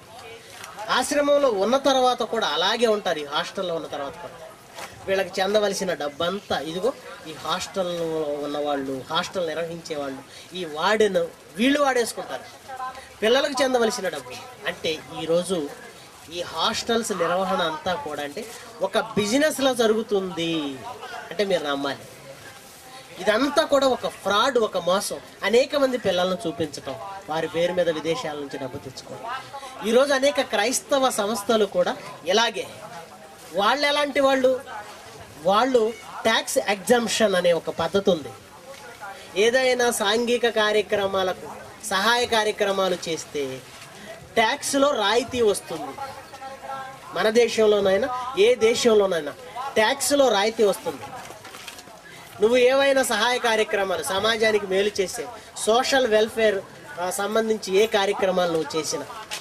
ఆశ్రమంలో ఉన్న తర్వాత కూడా అలాగే ఉంటారు ఈ హాస్టల్లో ఉన్న తర్వాత కూడా వీళ్ళకి చెందవలసిన డబ్బంతా ఇదిగో ఈ హాస్టల్లో ఉన్నవాళ్ళు హాస్టల్ నిర్వహించే వాళ్ళు ఈ వాడిను వీళ్ళు వాడేసుకుంటారు పిల్లలకు చెందవలసిన డబ్బు అంటే ఈరోజు ఈ హాస్టల్స్ నిర్వహణ అంతా కూడా అంటే ఒక బిజినెస్లో జరుగుతుంది అంటే మీరు నమ్మాలి ఇదంతా కూడా ఒక ఫ్రాడ్ ఒక మోసం అనేక మంది పిల్లలను చూపించటం వారి పేరు మీద విదేశాల నుంచి డబ్బు తెచ్చుకోవడం ఈరోజు అనేక క్రైస్తవ సంస్థలు కూడా ఇలాగే వాళ్ళు ఎలాంటి వాళ్ళు వాళ్ళు ట్యాక్స్ ఎగ్జంప్షన్ అనే ఒక పద్ధతి ఉంది ఏదైనా సాంఘిక కార్యక్రమాలకు సహాయ కార్యక్రమాలు చేస్తే ట్యాక్స్లో రాయితీ వస్తుంది మన దేశంలోనైనా ఏ దేశంలోనైనా ట్యాక్స్లో రాయితీ వస్తుంది నువ్వు ఏవైనా సహాయ కార్యక్రమాలు సమాజానికి మేలు చేసే సోషల్ వెల్ఫేర్ ఆ, సంబంధించి ఏ కార్యక్రమాలు నువ్వు చేసినా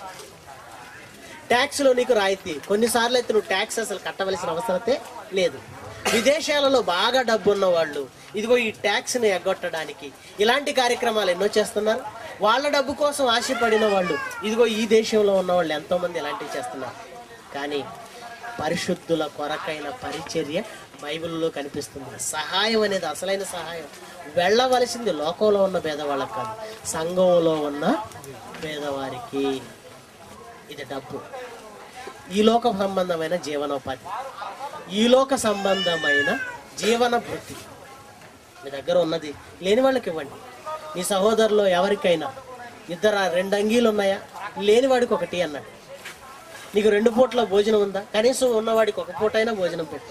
ట్యాక్స్లో నీకు రాయితీ కొన్నిసార్లు అయితే నువ్వు ట్యాక్స్ అసలు కట్టవలసిన అవసరతే లేదు విదేశాలలో బాగా డబ్బు ఉన్న వాళ్ళు ఇదిగో ఈ ట్యాక్స్ని ఎగ్గొట్టడానికి ఇలాంటి కార్యక్రమాలు ఎన్నో చేస్తున్నారు వాళ్ళ డబ్బు కోసం ఆశపడిన వాళ్ళు ఇదిగో ఈ దేశంలో ఉన్న వాళ్ళు ఎంతోమంది ఇలాంటివి చేస్తున్నారు కానీ పరిశుద్ధుల కొరకైన పరిచర్య బైబిల్లో కనిపిస్తుంది సహాయం అనేది అసలైన సహాయం వెళ్ళవలసింది లోకంలో ఉన్న పేదవాళ్ళకి కాదు సంఘంలో ఉన్న పేదవారికి ఇది డబ్బు ఈ లోక సంబంధమైన జీవనోపాధి ఈ లోక సంబంధమైన జీవన వృత్తి మీ దగ్గర ఉన్నది లేని వాళ్ళకి ఇవ్వండి మీ సహోదరులో ఎవరికైనా ఇద్దరు రెండు అంగీలు ఉన్నాయా లేని వాడికి ఒకటి అన్నాడు నీకు రెండు పూట్ల భోజనం ఉందా కనీసం ఉన్నవాడికి ఒక పూట అయినా భోజనం పెట్టు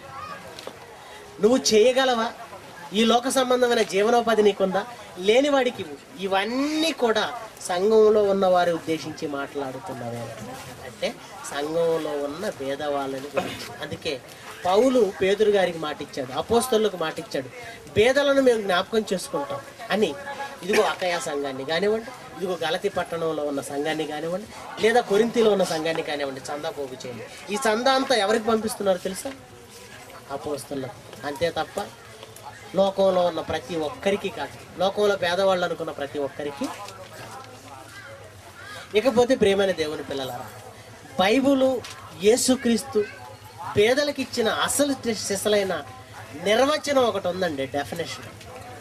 నువ్వు చేయగలవా ఈ లోక సంబంధమైన జీవనోపాధి నీకుందా లేనివాడికి ఇవ్వు. ఇవన్నీ కూడా సంఘంలో ఉన్న వారి ఉద్దేశించి మాట్లాడుతున్నవే అంటే సంఘంలో ఉన్న భేదవాళ్ళని గురించి అందుకే పౌలు పేదరు గారికి మాటిచ్చాడు అపోస్తలకు మాటిచ్చాడు భేదలను మేము జ్ఞాపకం చేసుకుంటాం అని ఇదిగో అకయా సంఘాన్ని కానివ్వండి ఇదిగో గలతి పట్టణంలో ఉన్న సంఘాన్ని కానివ్వండి లేదా కొరింతిలో ఉన్న సంఘాన్ని కానివ్వండి చందా పోగు చేయండి ఈ చందా అంతా ఎవరికి పంపిస్తున్నారో తెలుసా అపోస్తులకు అంతే తప్ప లోకంలో ఉన్న ప్రతి ఒక్కరికి కాదు లోకంలో పేదవాళ్ళు అనుకున్న ప్రతి ఒక్కరికి కాదు. ఇకపోతే ప్రేమైన దేవుని పిల్లలారా బైబులు యేసుక్రీస్తు పేదలకు ఇచ్చిన అసలు సిసలైన నిర్వచనం ఒకటి ఉందండి డెఫినేషన్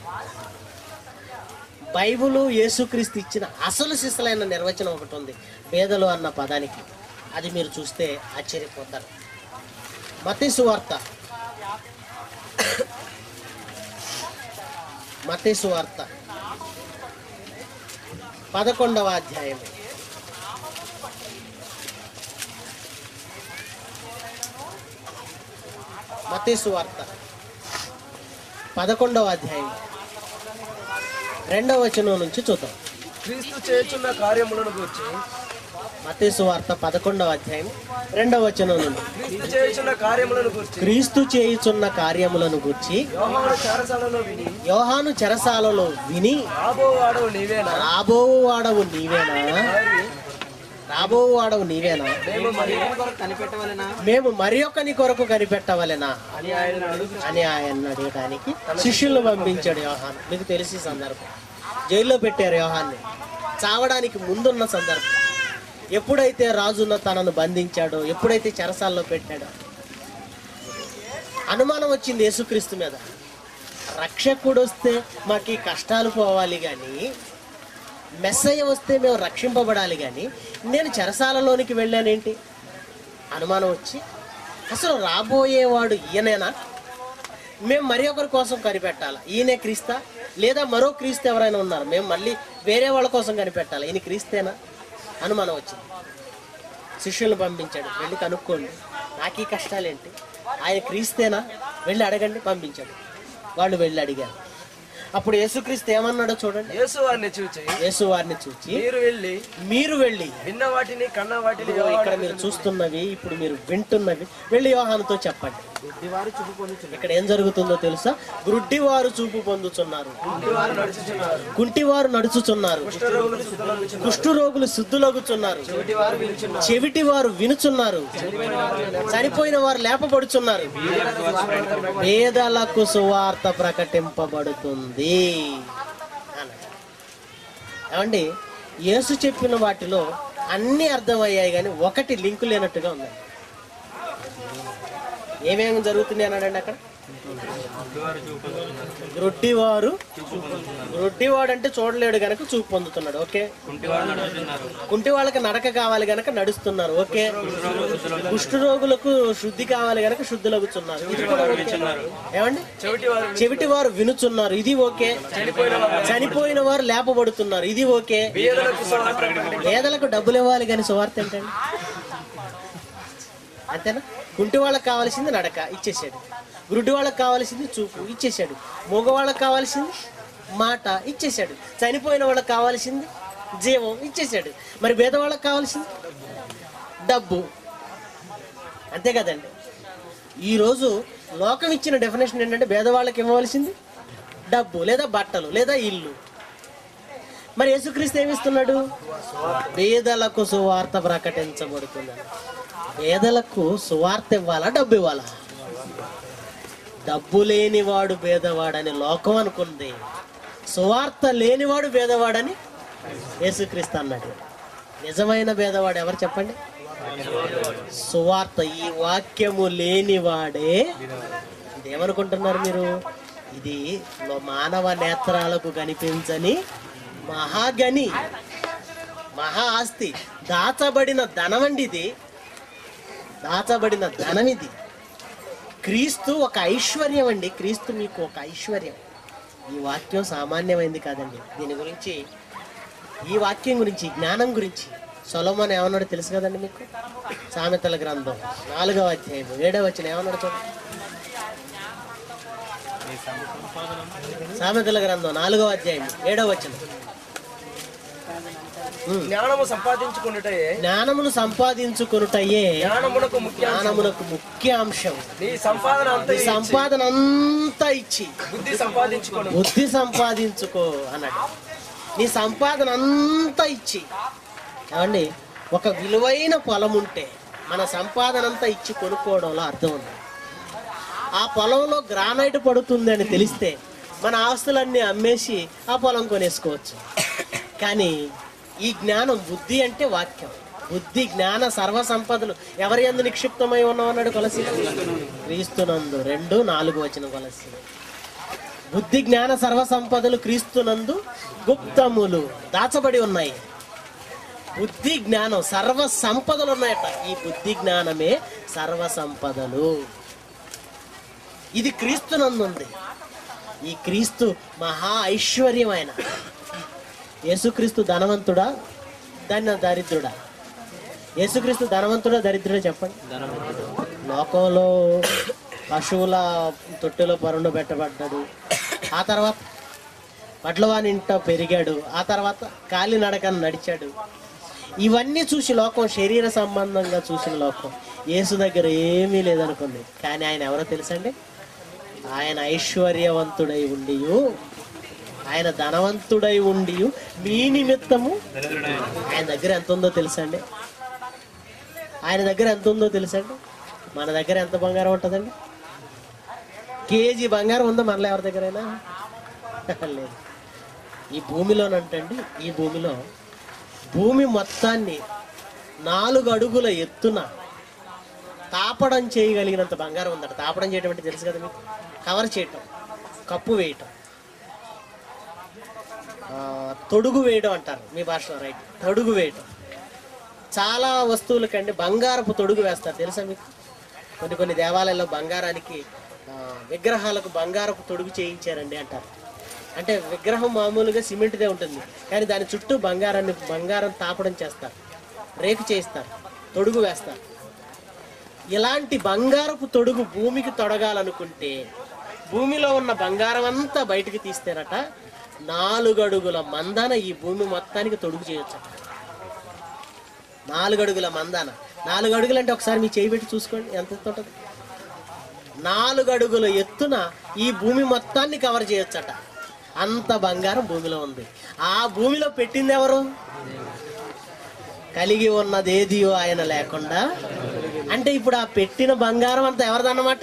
బైబులు యేసుక్రీస్తు ఇచ్చిన అసలు సిసలైన నిర్వచనం ఒకటి ఉంది పేదలు అన్న పదానికి అది మీరు చూస్తే ఆశ్చర్యపోతారు మతీసు వార్త మతీసు వార్త పదకొండవ అధ్యాయం మతీసు వార్త పదకొండవ అధ్యాయం రెండవ వచనం నుంచి చూద్దాం క్రీస్తు చేస్తున్న కార్యములను గురించి మతీసు వార్త పదకొండవ అధ్యాయం రెండవ వచనం నుండి క్రీస్తు చేస్తున్న కార్యములను గురించి క్రీస్తు చేయుచున్న కార్యములను గూర్చి యోహాను చారసాలలో విని యోహాను చెరసాలలో విని రాబోవాడు నీవేనా రాబోవాడవు నీవేనా రాబోవాడవు నీవేనా మేము మరి కనిపెట్టవలనా మేము మరి ఒక్కని కొరకు కనిపెట్టవలెనా అని ఆయన అడుగు అని ఆయన అడగడానికి శిష్యులను పంపించాడు యోహాన్ మీకు తెలిసి ఈ సందర్భం జైల్లో పెట్టారు యోహాన్ని చావడానికి ముందున్న సందర్భం ఎప్పుడైతే రాజున్న తనను బంధించాడో ఎప్పుడైతే చెరసాల్లో పెట్టాడో అనుమానం వచ్చింది యేసుక్రీస్తు మీద రక్షకుడు వస్తే మాకు ఈ కష్టాలు పోవాలి కానీ మెస్సయ్య వస్తే మేము రక్షింపబడాలి కానీ నేను చెరసాలలోనికి వెళ్ళానేంటి అనుమానం వచ్చి అసలు రాబోయేవాడు ఈయనేనా మేము మరి ఒకరి కోసం కనిపెట్టాలా ఈయనే క్రీస్తా లేదా మరో క్రీస్తు ఎవరైనా ఉన్నారు మేము మళ్ళీ వేరే వాళ్ళ కోసం కనిపెట్టాలి ఈయన క్రీస్తేనా అనుమానం వచ్చింది శిష్యులను పంపించాడు వెళ్ళి కనుక్కోండి నాకు ఈ కష్టాలేంటి ఆయన క్రీస్తేనా వెళ్ళి అడగండి పంపించాడు వాళ్ళు వెళ్ళి అడిగారు అప్పుడు యేసుక్రీస్తు ఏమన్నాడో చూడండి యేసు వారిని చూచి యేసు వారిని చూచి మీరు వెళ్ళి మీరు వెళ్ళి విన్న వాటిని కన్న వాటిని ఇదిగో ఇక్కడ మీరు చూస్తున్నవి ఇప్పుడు మీరు వింటున్నవి వెళ్ళి యోహానుతో చెప్పండి ఇక్కడ ఏం జరుగుతుందో తెలుసా గ్రుడ్డివారు చూపు పొందుతున్నారు వారు నడుచుచున్నారు కుంటివారు నడుచుచున్నారు రోగులు శుద్ధులకు కుష్ఠురోగులు శుద్ధులగుచున్నారు చెవిటి వారు వినుచున్నారు చనిపోయిన వారు లేపబడుచున్నారు పేదలకు సువార్త ప్రకటింపబడుతుంది అన్నాడు ఏమండి యేసు చెప్పిన వాటిలో అన్నీ అర్థమయ్యాయి కానీ ఒకటి లింకు లేనట్టుగా ఉందండి ఏమేమి జరుగుతుంది అన్నాడండి అక్కడ గ్రొడ్డివారు గ్రొడ్డివాడు అంటే చూడలేడు గనక చూపు పొందుతున్నాడు ఓకే కుంటివాడు నడుస్తున్నారు కుంటి వాళ్ళకి నడక కావాలి గనక నడుస్తున్నారు ఓకే కుష్ఠరోగులకు శుద్ధి కావాలి గనక శుద్ధులగుతున్నారు ఇది కూడా ఓకే. ఏమండి చెవిటి వారు చెవిటి వారు వినుచున్నారు ఇది ఓకే చనిపోయిన వారు లేపబడుతున్నారు ఇది ఓకే పేదలకు సువార్త పేదలకు డబ్బులు ఇవ్వాలి కానీ సువార్త ఏంటండి అంతేనా కుంటి వాళ్ళకి కావాల్సింది నడక ఇచ్చేసాడు గురుడి వాళ్ళకి కావాల్సింది చూపు ఇచ్చేసాడు మూగ వాళ్ళకి కావాల్సింది మాట ఇచ్చేసాడు చనిపోయిన వాళ్ళకి కావాల్సింది జీవం ఇచ్చేసాడు మరి పేద వాళ్ళకి కావాల్సింది డబ్బు అంతే కదండి ఈరోజు లోకం ఇచ్చిన డెఫినేషన్ ఏంటంటే పేదవాళ్ళకి ఇవ్వవలసింది డబ్బు లేదా బట్టలు లేదా ఇల్లు మరి యేసుక్రీస్తు ఏమిస్తున్నాడు పేదలకు సువార్త ప్రకటించబడుతుంది పేదలకు సువార్త ఇవ్వాలా డబ్బు ఇవ్వాలా డబ్బు లేనివాడు పేదవాడని లోకం అనుకుంది సువార్త లేనివాడు పేదవాడని యేసుక్రీస్తు అన్నాడు నిజమైన పేదవాడు ఎవరు చెప్పండి సువార్త ఈ వాక్యము లేనివాడే ఇదేమనుకుంటున్నారు మీరు ఇది లో- మానవ నేత్రాలకు కనిపించని మహాగని మహా ఆస్తి దాచబడిన ధనమండి ఇది దాచబడిన ధనం ఇది క్రీస్తు ఒక ఐశ్వర్యం అండి క్రీస్తు మీకు ఒక ఐశ్వర్యం ఈ వాక్యం సామాన్యమైంది కాదండి దీని గురించి ఈ వాక్యం గురించి జ్ఞానం గురించి సొలమన్ ఏమన్నాడు తెలుసు కదండి మీకు సామెతల గ్రంథం నాలుగవ అధ్యాయం ఏడవ వచ్చిన ఏమన్నాడు చూడండి సామెతల గ్రంథం నాలుగవ అధ్యాయం ఏడవ వచ్చిన జ్ఞానము సంపాదించుకున్నటే జ్ఞానమును సంపాదించుకొనుటయే జ్ఞానమునకు ముఖ్య జ్ఞానమునకు ముఖ్య అంశం నీ సంపాదన అంతా ఈ సంపాదన అంతా ఇచ్చి బుద్ధి సంపాదించుకోను బుద్ధి సంపాదించుకో అన్నాడు నీ సంపాదన అంతా ఇచ్చి ఏమండి ఒక విలువైన పొలం ఉంటే మన సంపాదన అంతా ఇచ్చి కొనుక్కోవడంలో అర్థం ఉంది ఆ పొలంలో గ్రానైట్ పడుతుంది అని తెలిస్తే మన ఆస్తులన్నీ అమ్మేసి ఆ పొలం కొనేసుకోవచ్చు కానీ ఈ జ్ఞానం బుద్ధి అంటే వాక్యం బుద్ధి జ్ఞాన సర్వ సంపదలు ఎవరి ఎందు నిక్షిప్తమై ఉన్నామన్నాడు కొలసి క్రీస్తునందు రెండు నాలుగు వచ్చిన కొలసి బుద్ధి జ్ఞాన సర్వ సంపదలు క్రీస్తునందు గుప్తములు దాచబడి ఉన్నాయి బుద్ధి జ్ఞానం సర్వ సంపదలు ఉన్నాయట ఈ బుద్ధి జ్ఞానమే సర్వ సంపదలు ఇది క్రీస్తునందు ఉంది ఈ క్రీస్తు మహా ఐశ్వర్యం ఆయన యేసుక్రీస్తు ధనవంతుడా దాన్ని దరిద్రుడా యేసుక్రీస్తు ధనవంతుడా దరిద్రుడా చెప్పండి లోకంలో పశువుల తొట్టెలో పరుండు పెట్టబడ్డాడు ఆ తర్వాత వడ్లవాని ఇంట పెరిగాడు ఆ తర్వాత కాలినడకను నడిచాడు ఇవన్నీ చూసి లోకం శరీర సంబంధంగా చూసిన లోకం యేసు దగ్గర ఏమీ లేదనుకుంది కానీ ఆయన ఎవరో తెలుసండి ఆయన ఐశ్వర్యవంతుడై ఉండి ఆయన ధనవంతుడై ఉండి మీ నిమిత్తము ఆయన దగ్గర ఎంత ఉందో తెలుసండి ఆయన దగ్గర ఎంత ఉందో తెలుసండి మన దగ్గర ఎంత బంగారం ఉంటుందండి కేజీ బంగారం ఉందా మనలో ఎవరి దగ్గరైనా లేదు ఈ భూమిలోనంటండి ఈ భూమిలో భూమి మొత్తాన్ని నాలుగు అడుగుల ఎత్తున తాపడం చేయగలిగినంత బంగారం ఉందట తాపడం చేయటం అంటే తెలుసు కదా మీకు కవర్ చేయటం కప్పు వేయటం ఆ, తొడుగు వేయడం అంటారు మీ భాషలో రైట్ తొడుగు వేయటం చాలా వస్తువులకండి బంగారపు తొడుగు వేస్తారు తెలుసా మీకు కొన్ని కొన్ని దేవాలయాల్లో బంగారానికి ఆ, విగ్రహాలకు బంగారపు తొడుగు చేయించారండి అంటారు అంటే విగ్రహం మామూలుగా సిమెంట్దే ఉంటుంది కానీ దాని చుట్టూ బంగారాన్ని బంగారం తాపడం చేస్తారు రేకు చేయిస్తారు తొడుగు వేస్తారు ఇలాంటి బంగారపు తొడుగు భూమికి తొడగాలనుకుంటే భూమిలో ఉన్న బంగారం అంతా బయటికి తీస్తేనట నాలుగు అడుగుల మందాన ఈ భూమి మొత్తానికి తొడుగు చేయొచ్చట నాలుగు అడుగుల మందాన నాలుగు అడుగులు అంటే ఒకసారి మీ చేయి పెట్టి చూసుకోండి ఎంత ఎత్తు ఉంటుంది నాలుగు అడుగుల ఎత్తున ఈ భూమి మొత్తాన్ని కవర్ చేయొచ్చట అంత బంగారం భూమిలో ఉంది ఆ భూమిలో పెట్టింది ఎవరు కలిగి ఉన్నది ఏదియో ఆయన లేకుండా అంటే ఇప్పుడు ఆ పెట్టిన బంగారం అంతా ఎవరిదన్నమాట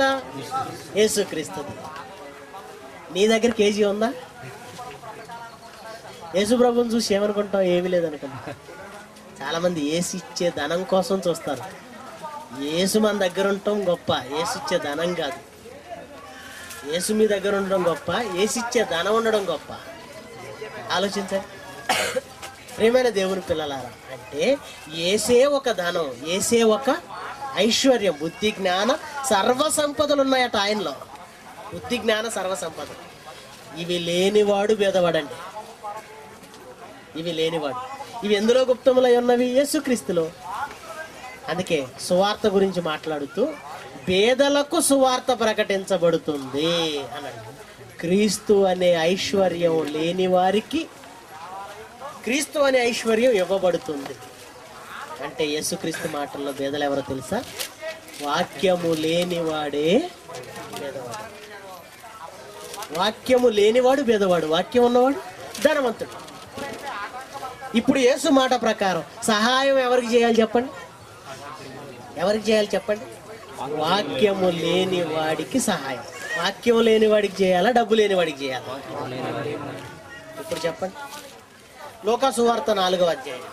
యేసుక్రీస్తుది నీ దగ్గర కేజీ ఉందా యేసుప్రభుని చూసి ఏమనుకుంటాం ఏమీ లేదనుకుంటాం చాలామంది ఏసు ఇచ్చే ధనం కోసం చూస్తారు ఏసు మన దగ్గర ఉండటం గొప్ప ఏసు ఇచ్చే ధనం కాదు ఏసు మీ దగ్గర ఉండడం గొప్ప ఏసు ఇచ్చే ధనం ఉండడం గొప్ప ఆలోచించండి ప్రియమైన దేవుని పిల్లలారా అంటే ఏసే ఒక ధనం ఏసే ఒక ఐశ్వర్యం బుద్ధి జ్ఞాన సర్వ సంపదలు ఉన్నాయట ఆయనలో బుద్ధి జ్ఞాన సర్వ సంపదలు ఇవి లేనివాడు భేదవాడండి ఇవి లేనివాడు ఇవి ఎందులో గుప్తములై ఉన్నవి యేసుక్రీస్తులో అందుకే సువార్త గురించి మాట్లాడుతూ పేదలకు సువార్త ప్రకటించబడుతుంది అన్నాడు క్రీస్తు అనే ఐశ్వర్యం లేని వారికి క్రీస్తు అనే ఐశ్వర్యం ఇవ్వబడుతుంది అంటే యేసుక్రీస్తు మాటల్లో భేదలు ఎవరో తెలుసా వాక్యము లేనివాడే భేదవాడు వాక్యము లేనివాడు భేదవాడు వాక్యం ఉన్నవాడు ధనవంతుడు ఇప్పుడు యేసు మాట ప్రకారం సహాయం ఎవరికి చేయాలి చెప్పండి ఎవరికి చేయాలి చెప్పండి వాక్యము లేని వాడికి సహాయం వాక్యం లేని వాడికి చేయాలా డబ్బు లేని వాడికి చేయాలా ఇప్పుడు చెప్పండి లోకా సువార్త నాలుగవ అధ్యాయం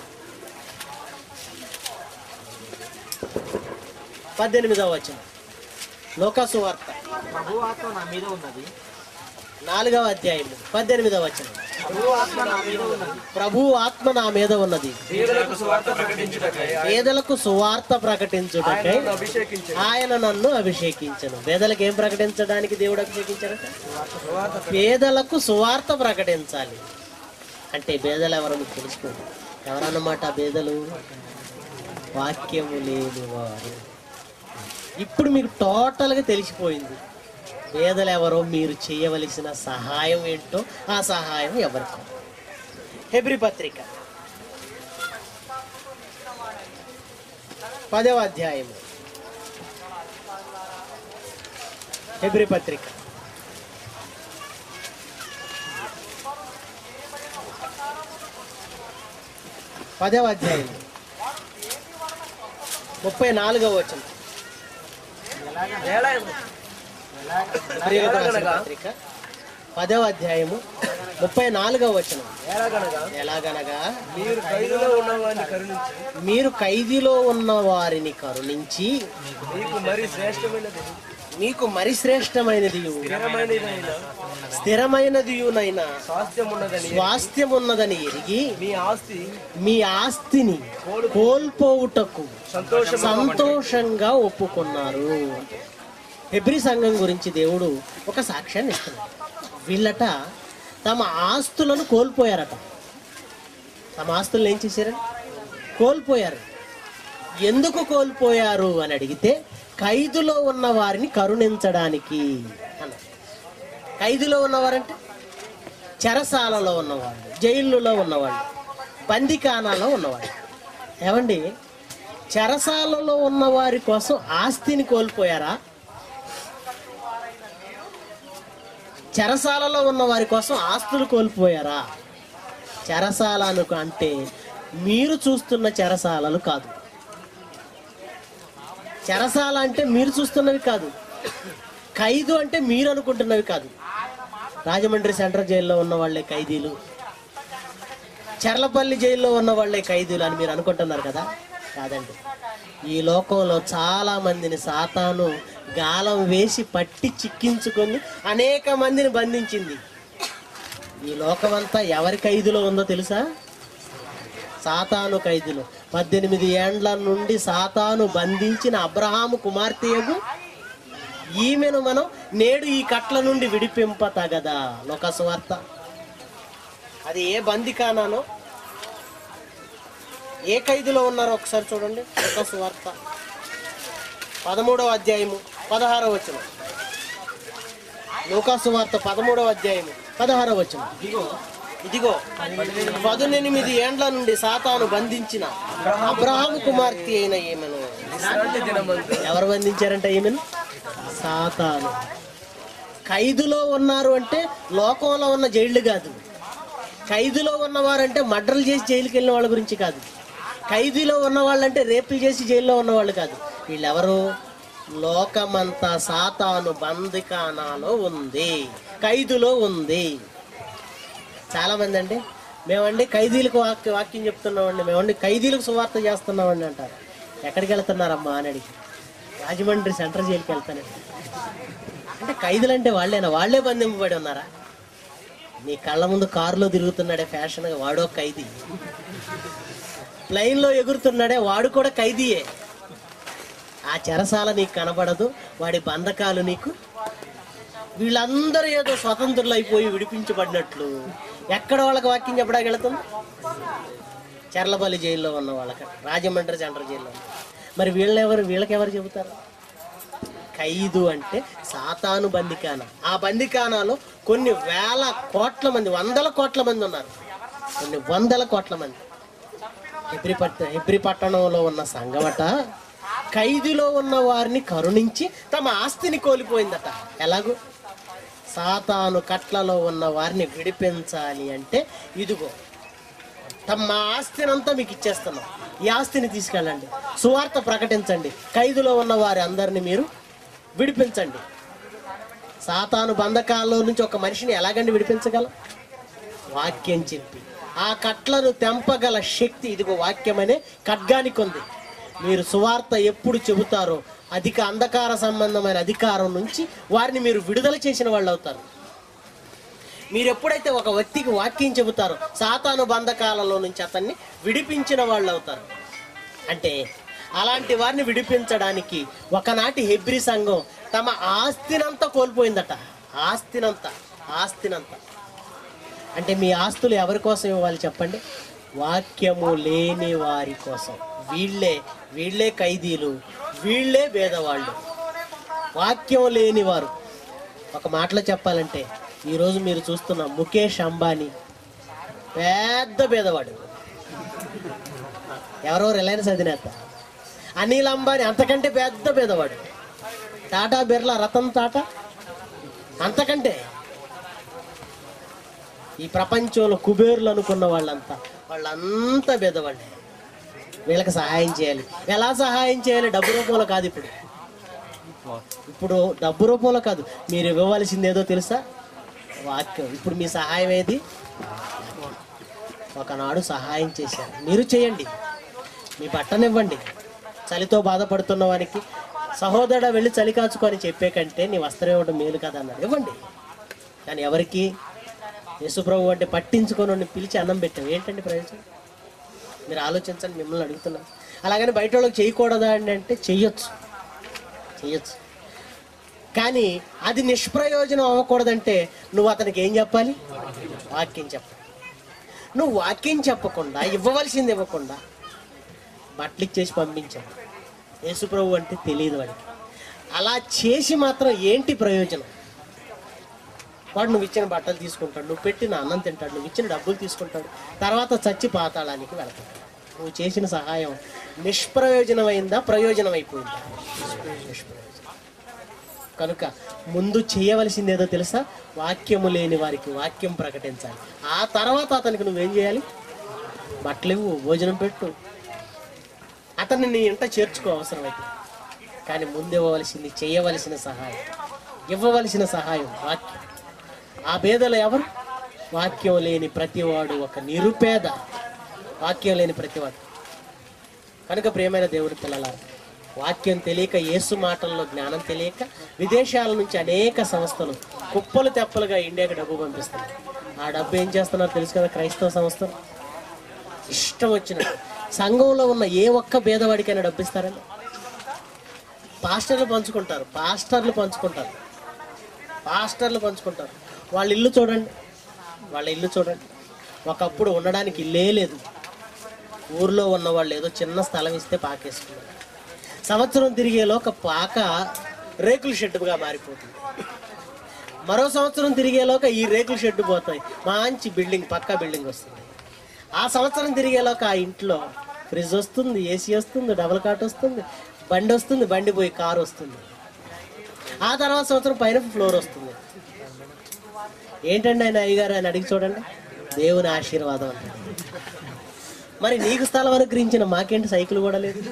పద్దెనిమిదవ వచనం లోకా సువార్త ప్రభు ఆత్మ నా మీద ఉన్నది నాలుగవ అధ్యాయం పద్దెనిమిదవ వచనం ప్రభు ఆత్మ నా మీద ఉన్నది ప్రభు ఆత్మ నా మీద ఉన్నది పేదలకు సువార్త ప్రకటించుటకై పేదలకు సువార్త ప్రకటించుటకై ఆయనను అభిషేకించు ఆయన నన్ను అభిషేకించను పేదలకు ఏం ప్రకటించడానికి దేవుడు అభిషేకించారట సువార్త పేదలకు సువార్త ప్రకటించాలి అంటే పేదలు ఎవరో మీకు తెలుసుకోండి ఎవరన్నమాట పేదలు వాక్యము లేని వారు ఇప్పుడు మీకు టోటల్గా తెలిసిపోయింది పేదలు ఎవరో మీరు చేయవలసిన సహాయం ఏంటో ఆ సహాయం ఎవరికో హెబ్రి పత్రిక పదవ అధ్యాయము హెబ్రి పత్రిక పదవ అధ్యాయం ముప్పై నాలుగవ వచనం ఎలా ప్రియలకు రాసిన పత్రిక పదవ అధ్యాయము ముప్పై నాలుగవ వచనం ఎలాగనగా ఎలాగనగా మీరు ఖైదులో ఉన్నవారిని కరుణించి మీరు ఖైదీలో ఉన్న వారిని కరుణించి మీకు మరి శ్రేష్టమైనది మీకు మరి శ్రేష్టమైనది స్థిరమైనదైన స్థిరమైనదియునైన స్వాస్థ్యం ఉన్నదని స్వాస్థ్యమున్నదని ఎరిగి మీ ఆస్తి మీ ఆస్తిని కోల్పోవుటకు సంతోషం సంతోషంగా ఒప్పుకున్నారు హెబ్రి సంఘం గురించి దేవుడు ఒక సాక్ష్యాన్ని ఇస్తున్నాడు వీళ్ళట తమ ఆస్తులను కోల్పోయారట తమ ఆస్తులను ఏం చేశారండి కోల్పోయారు ఎందుకు కోల్పోయారు అని అడిగితే ఖైదులో ఉన్న వారిని కరుణించడానికి అన్నారు ఖైదులో ఉన్నవారంటే చెరసాలలో ఉన్నవాళ్ళు జైళ్ళలో ఉన్నవాళ్ళు బందికానాలో ఉన్నవాళ్ళు ఏమండి చెరసాలలో ఉన్న వారి కోసం ఆస్తిని కోల్పోయారా చెరసాలలో ఉన్న వారి కోసం ఆస్తులు కోల్పోయారా చెరసాలను అంటే మీరు చూస్తున్న చెరసాలలు కాదు చెరసాల అంటే మీరు చూస్తున్నవి కాదు ఖైదు అంటే మీరు అనుకుంటున్నవి కాదు రాజమండ్రి సెంట్రల్ జైల్లో ఉన్న వాళ్ళే ఖైదీలు చెర్లపల్లి జైల్లో ఉన్న వాళ్ళే ఖైదీలు అని మీరు అనుకుంటున్నారు కదా కాదండి ఈ లోకంలో చాలా మందిని సాతాను గాలం వేసి పట్టి చిక్కించుకొని అనేక మందిని బంధించింది ఈ లోకమంతా ఎవరి ఖైదులో ఉందో తెలుసా సాతాను ఖైదులు పద్దెనిమిది ఏండ్ల నుండి సాతాను బంధించిన అబ్రహాము కుమార్తెయగు ఈమెను మనం నేడు ఈ కట్ల నుండి విడిపింప తగదా లోకస్వార్త అది ఏ బందికానానో ఏ ఖైదులో ఉన్నారో ఒకసారి చూడండి లోకస్వార్త పదమూడవ అధ్యాయము పదహారవ వచనం లోకాసు వార్త పదమూడవ అధ్యాయము పదహారవ వచనం ఇదిగో పదునెనిమిది ఏండ్ల నుండి సాతాను బంధించిన అబ్రహాము కుమార్తె అయిన ఈమెను విశ్రాంతి దినమందు ఎవరు బంధించారంట ఈమెను సాతాను ఖైదులో ఉన్నారు అంటే లోకంలో ఉన్న జైళ్ళు కాదు ఖైదులో ఉన్నవారంటే మర్డర్లు చేసి జైలుకి వెళ్ళిన వాళ్ళ గురించి కాదు ఖైదీలో ఉన్న వాళ్ళంటే రేపులు చేసి జైల్లో ఉన్న వాళ్ళు కాదు వీళ్ళెవరు లోకమంతా సాతాను బందికానాలో ఉంది ఖైదులో ఉంది చాలా మంది అండి మేమండి ఖైదీలకు వాక్య వాక్యం చెప్తున్నామండి మేమండి ఖైదీలకు సువార్త చేస్తున్నామండి అంటారు ఎక్కడికి వెళ్తున్నారమ్మా అని అడిగి రాజమండ్రి సెంట్రల్ జైలుకి వెళ్తానండి అంటే ఖైదీలు అంటే వాళ్ళేనా వాళ్ళే బంధింపబడి ఉన్నారా నీ కళ్ళ ముందు కారులో తిరుగుతున్నాడే ఫ్యాషన్గా వాడో ఖైదీ ప్లైన్లో ఎగురుతున్నాడే వాడు కూడా ఖైదీయే ఆ చెరసాల నీకు కనబడదు వాడి బంధకాలు నీకు వీళ్ళందరూ ఏదో స్వతంత్రులు అయిపోయి విడిపించబడినట్లు ఎక్కడ వాళ్ళకి వాక్యం చెప్పడానికి వెళుతుంది చెర్లపల్లి జైల్లో ఉన్న వాళ్ళకి రాజమండ్రి సెంట్రల్ జైల్లో ఉన్న. మరి వీళ్ళెవరు వీళ్ళకెవరు చెబుతారు ఖైదు అంటే సాతాను బందికాన ఆ బందికానాలో కొన్ని వేల కోట్ల మంది వందల కోట్ల మంది ఉన్నారు కొన్ని వందల కోట్ల మంది హెబ్రి పట్ట హెబ్రి పట్టణంలో ఉన్న సంగమట ఖైదులో ఉన్న వారిని కరుణించి తమ ఆస్తిని కోల్పోయిందట ఎలాగూ సాతాను కట్లలో ఉన్న వారిని విడిపించాలి అంటే ఇదిగో తమ ఆస్తిని అంతా మీకు ఇచ్చేస్తున్నాం ఈ ఆస్తిని తీసుకెళ్ళండి సువార్త ప్రకటించండి ఖైదులో ఉన్న వారి అందరిని మీరు విడిపించండి సాతాను బంధకాల్లో నుంచి ఒక మనిషిని ఎలాగండి విడిపించగలం వాక్యం చెప్పి ఆ కట్లను తెంపగల శక్తి ఇదిగో వాక్యమనే ఖడ్గానికి ఉంది మీరు సువార్త ఎప్పుడు చెబుతారో అధిక అంధకార సంబంధమైన అధికారం నుంచి వారిని మీరు విడుదల చేసిన వాళ్ళు అవుతారు మీరు ఎప్పుడైతే ఒక వ్యక్తికి వాక్యం చెబుతారో సాతాను బంధకాలలో నుంచి అతన్ని విడిపించిన వాళ్ళు అవుతారు అంటే అలాంటి వారిని విడిపించడానికి ఒకనాటి హెబ్రి సంఘం తమ ఆస్తినంతా కోల్పోయిందట ఆస్తినంతా ఆస్తినంతా అంటే మీ ఆస్తులు ఎవరి కోసం ఇవ్వాలి చెప్పండి వాక్యము లేని వారి కోసం వీళ్ళే వీళ్ళే ఖైదీలు వీళ్ళే భేదవాళ్ళు వాక్యం లేని వారు ఒక మాటలో చెప్పాలంటే ఈరోజు మీరు చూస్తున్న ముఖేష్ అంబానీ పెద్ద భేదవాడు ఎవరో రిలయన్స్ అధినేత అనిల్ అంబానీ అంతకంటే పెద్ద భేదవాడు టాటా బిర్లా రతన్ టాటా అంతకంటే ఈ ప్రపంచంలో కుబేరులు అనుకున్న వాళ్ళంతా వాళ్ళంతా బెదవాళ్ళే వీళ్ళకి సహాయం చేయాలి ఎలా సహాయం చేయాలి డబ్బు రూపంలో కాదు ఇప్పుడు ఇప్పుడు డబ్బు రూపంలో కాదు మీరు ఇవ్వవలసింది ఏదో తెలుసా వాక్యం ఇప్పుడు మీ సహాయం ఏది ఒకనాడు సహాయం చేశారు మీరు చేయండి మీ బట్టనివ్వండి చలితో బాధపడుతున్న వానికి సహోదరుడు వెళ్ళి చలి కాచుకొని చెప్పే కంటే నీ వస్త్రం ఇవ్వడం మేలు కదా అన్నారు ఇవ్వండి కానీ ఎవరికి యేసుప్రభు అంటే పట్టించుకొని పిలిచి అన్నం పెట్టాం ఏంటండి ప్రయోజనం మీరు ఆలోచించండి మిమ్మల్ని అడుగుతున్నాను అలాగని బయట వాళ్ళకి చేయకూడదా అండి అంటే చెయ్యొచ్చు చెయ్యొచ్చు కానీ అది నిష్ప్రయోజనం అవ్వకూడదంటే నువ్వు అతనికి ఏం చెప్పాలి వాక్యం చెప్పాలి నువ్వు వాక్యం చెప్పకుండా ఇవ్వవలసింది ఇవ్వకుండా బట్టలు ఇచ్చేసి పంపించాడు యేసుప్రభు అంటే తెలియదు వాడికి అలా చేసి మాత్రం ఏంటి ప్రయోజనం వాడు నువ్వు ఇచ్చిన బట్టలు తీసుకుంటాడు నువ్వు పెట్టిన అన్నం తింటాడు నువ్వు ఇచ్చిన డబ్బులు తీసుకుంటాడు తర్వాత చచ్చి పాతాళానికి వెళ్తాడు నువ్వు చేసిన సహాయం నిష్ప్రయోజనమైందా ప్రయోజనం అయిపోయిందా నిష్ప్రయోజనం కనుక ముందు చేయవలసింది ఏదో తెలుసా వాక్యము లేని వారికి వాక్యం ప్రకటించాలి ఆ తర్వాత అతనికి నువ్వేం చేయాలి బట్టలు ఇవ్వు భోజనం పెట్టు అతన్ని నీ ఇంట చేర్చుకో అవసరమైతే కానీ ముందు ఇవ్వవలసింది చేయవలసిన సహాయం ఇవ్వవలసిన సహాయం వాక్యం ఆ పేదలు ఎవరు వాక్యం లేని ప్రతివాడు ఒక నిరుపేద వాక్యం లేని ప్రతివాడు కనుక ప్రియమైన దేవుడి పిల్లల వాక్యం తెలియక యేసు మాటల్లో జ్ఞానం తెలియక విదేశాల నుంచి అనేక సంస్థలు కుప్పలు తెప్పలుగా ఇండియాకి డబ్బు పంపిస్తున్నాయి ఆ డబ్బు ఏం చేస్తున్నారో తెలుసు కదా క్రైస్తవ సంస్థలు ఇష్టం వచ్చిన సంఘంలో ఉన్న ఏ ఒక్క భేదవాడికైనా డబ్బు ఇస్తారండి పాస్టర్లు పంచుకుంటారు పాస్టర్లు పంచుకుంటారు పాస్టర్లు పంచుకుంటారు వాళ్ళ ఇల్లు చూడండి వాళ్ళ ఇల్లు చూడండి ఒకప్పుడు ఉండడానికి ఇల్లే లేదు ఊర్లో ఉన్న వాళ్ళు ఏదో చిన్న స్థలం ఇస్తే పాకేసుకున్నారు సంవత్సరం తిరిగేలోక పాక రేకుల షెడ్డుగా మారిపోతుంది మరో సంవత్సరం తిరిగేలోక ఈ రేకుల షెడ్డు పోతాయి మంచి బిల్డింగ్ పక్కా బిల్డింగ్ వస్తుంది ఆ సంవత్సరం తిరిగేలోక ఆ ఇంట్లో ఫ్రిడ్జ్ వస్తుంది ఏసీ వస్తుంది డబుల్ కాట్ వస్తుంది బండి వస్తుంది బండి పోయి కారు వస్తుంది ఆ తర్వాత సంవత్సరం పైన ఫ్లోర్ వస్తుంది ఏంటండి ఆయన అయ్యగారు ఆయన అడిగి చూడండి దేవుని ఆశీర్వాదం అంటాడు మరి నీకు స్థలం అనుగ్రహించిన మాకేంటి సైకిల్ కూడా లేదు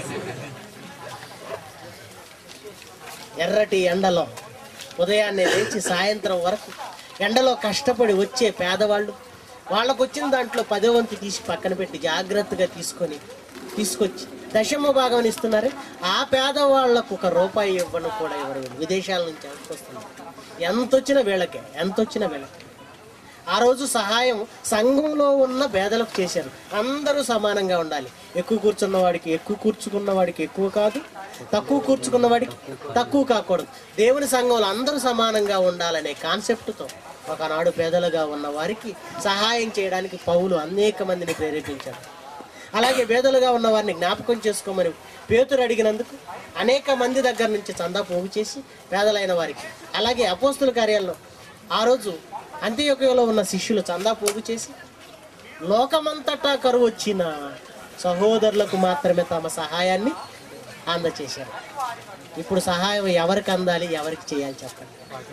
ఎర్రటి ఎండలో ఉదయాన్నే లేచి సాయంత్రం వరకు ఎండలో కష్టపడి వచ్చే పేదవాళ్ళు వాళ్ళకు వచ్చిన దాంట్లో పదో వంతు తీసి పక్కన పెట్టి జాగ్రత్తగా తీసుకొని తీసుకొచ్చి దశమ భాగం ఇస్తున్నారు ఆ పేదవాళ్లకు ఒక రూపాయి ఇవ్వను కూడా ఎవరు విదేశాల నుంచి వస్తున్నారు ఎంత వచ్చినా వీళ్ళకే ఎంత వచ్చినా వీళ్ళకే ఆ రోజు సహాయం సంఘంలో ఉన్న పేదలకు చేశారు అందరూ సమానంగా ఉండాలి ఎక్కువ కూర్చున్న వాడికి ఎక్కువ కూర్చుకున్న వాడికి ఎక్కువ కాదు తక్కువ కూర్చుకున్న వాడికి తక్కువ కాకూడదు దేవుని సంఘంలో అందరూ సమానంగా ఉండాలనే కాన్సెప్ట్తో ఒకనాడు పేదలుగా ఉన్న వారికి సహాయం చేయడానికి పౌలు అనేక మందిని ప్రేరేపించారు అలాగే పేదలుగా ఉన్న వారిని జ్ఞాపకం చేసుకోమని పేతురు అడిగినందుకు అనేక మంది దగ్గర నుంచి చందా పోగు చేసి పేదలైన వారికి అలాగే అపోస్తుల కార్యాల్లో ఆ రోజు అంత్యయుగంలో ఉన్న శిష్యులు చందా పోగు చేసి లోకమంతటా కరువు వచ్చిన సహోదరులకు మాత్రమే తమ సహాయాన్ని అందచేశారు ఇప్పుడు సహాయం ఎవరికి అందాలి ఎవరికి చేయాలి చెప్పండి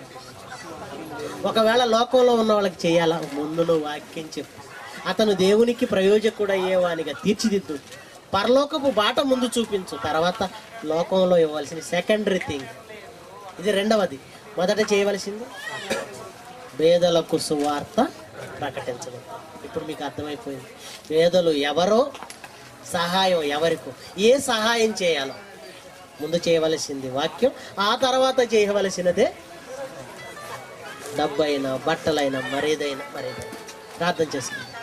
ఒకవేళ లోకంలో ఉన్న వాళ్ళకి చేయాలా ముందు నువ్వు వాక్యం చెప్పు అతను దేవునికి ప్రయోజకుడు అయ్యేవానిగా తీర్చిదిద్దు పరలోకపు బాట ముందు చూపించు తర్వాత లోకంలో ఇవ్వాల్సిన సెకండరీ థింగ్ ఇది రెండవది మొదట చేయవలసింది పేదలకు సువార్త ప్రకటించడం ఇప్పుడు మీకు అర్థమైపోయింది పేదలు ఎవరో సహాయం ఎవరికో ఏ సహాయం చేయాలో ముందు చేయవలసింది వాక్యం ఆ తర్వాత చేయవలసినదే డబ్బైనా బట్టలైనా మరేదైనా మరేదైనా ప్రార్థన చేసుకుందాం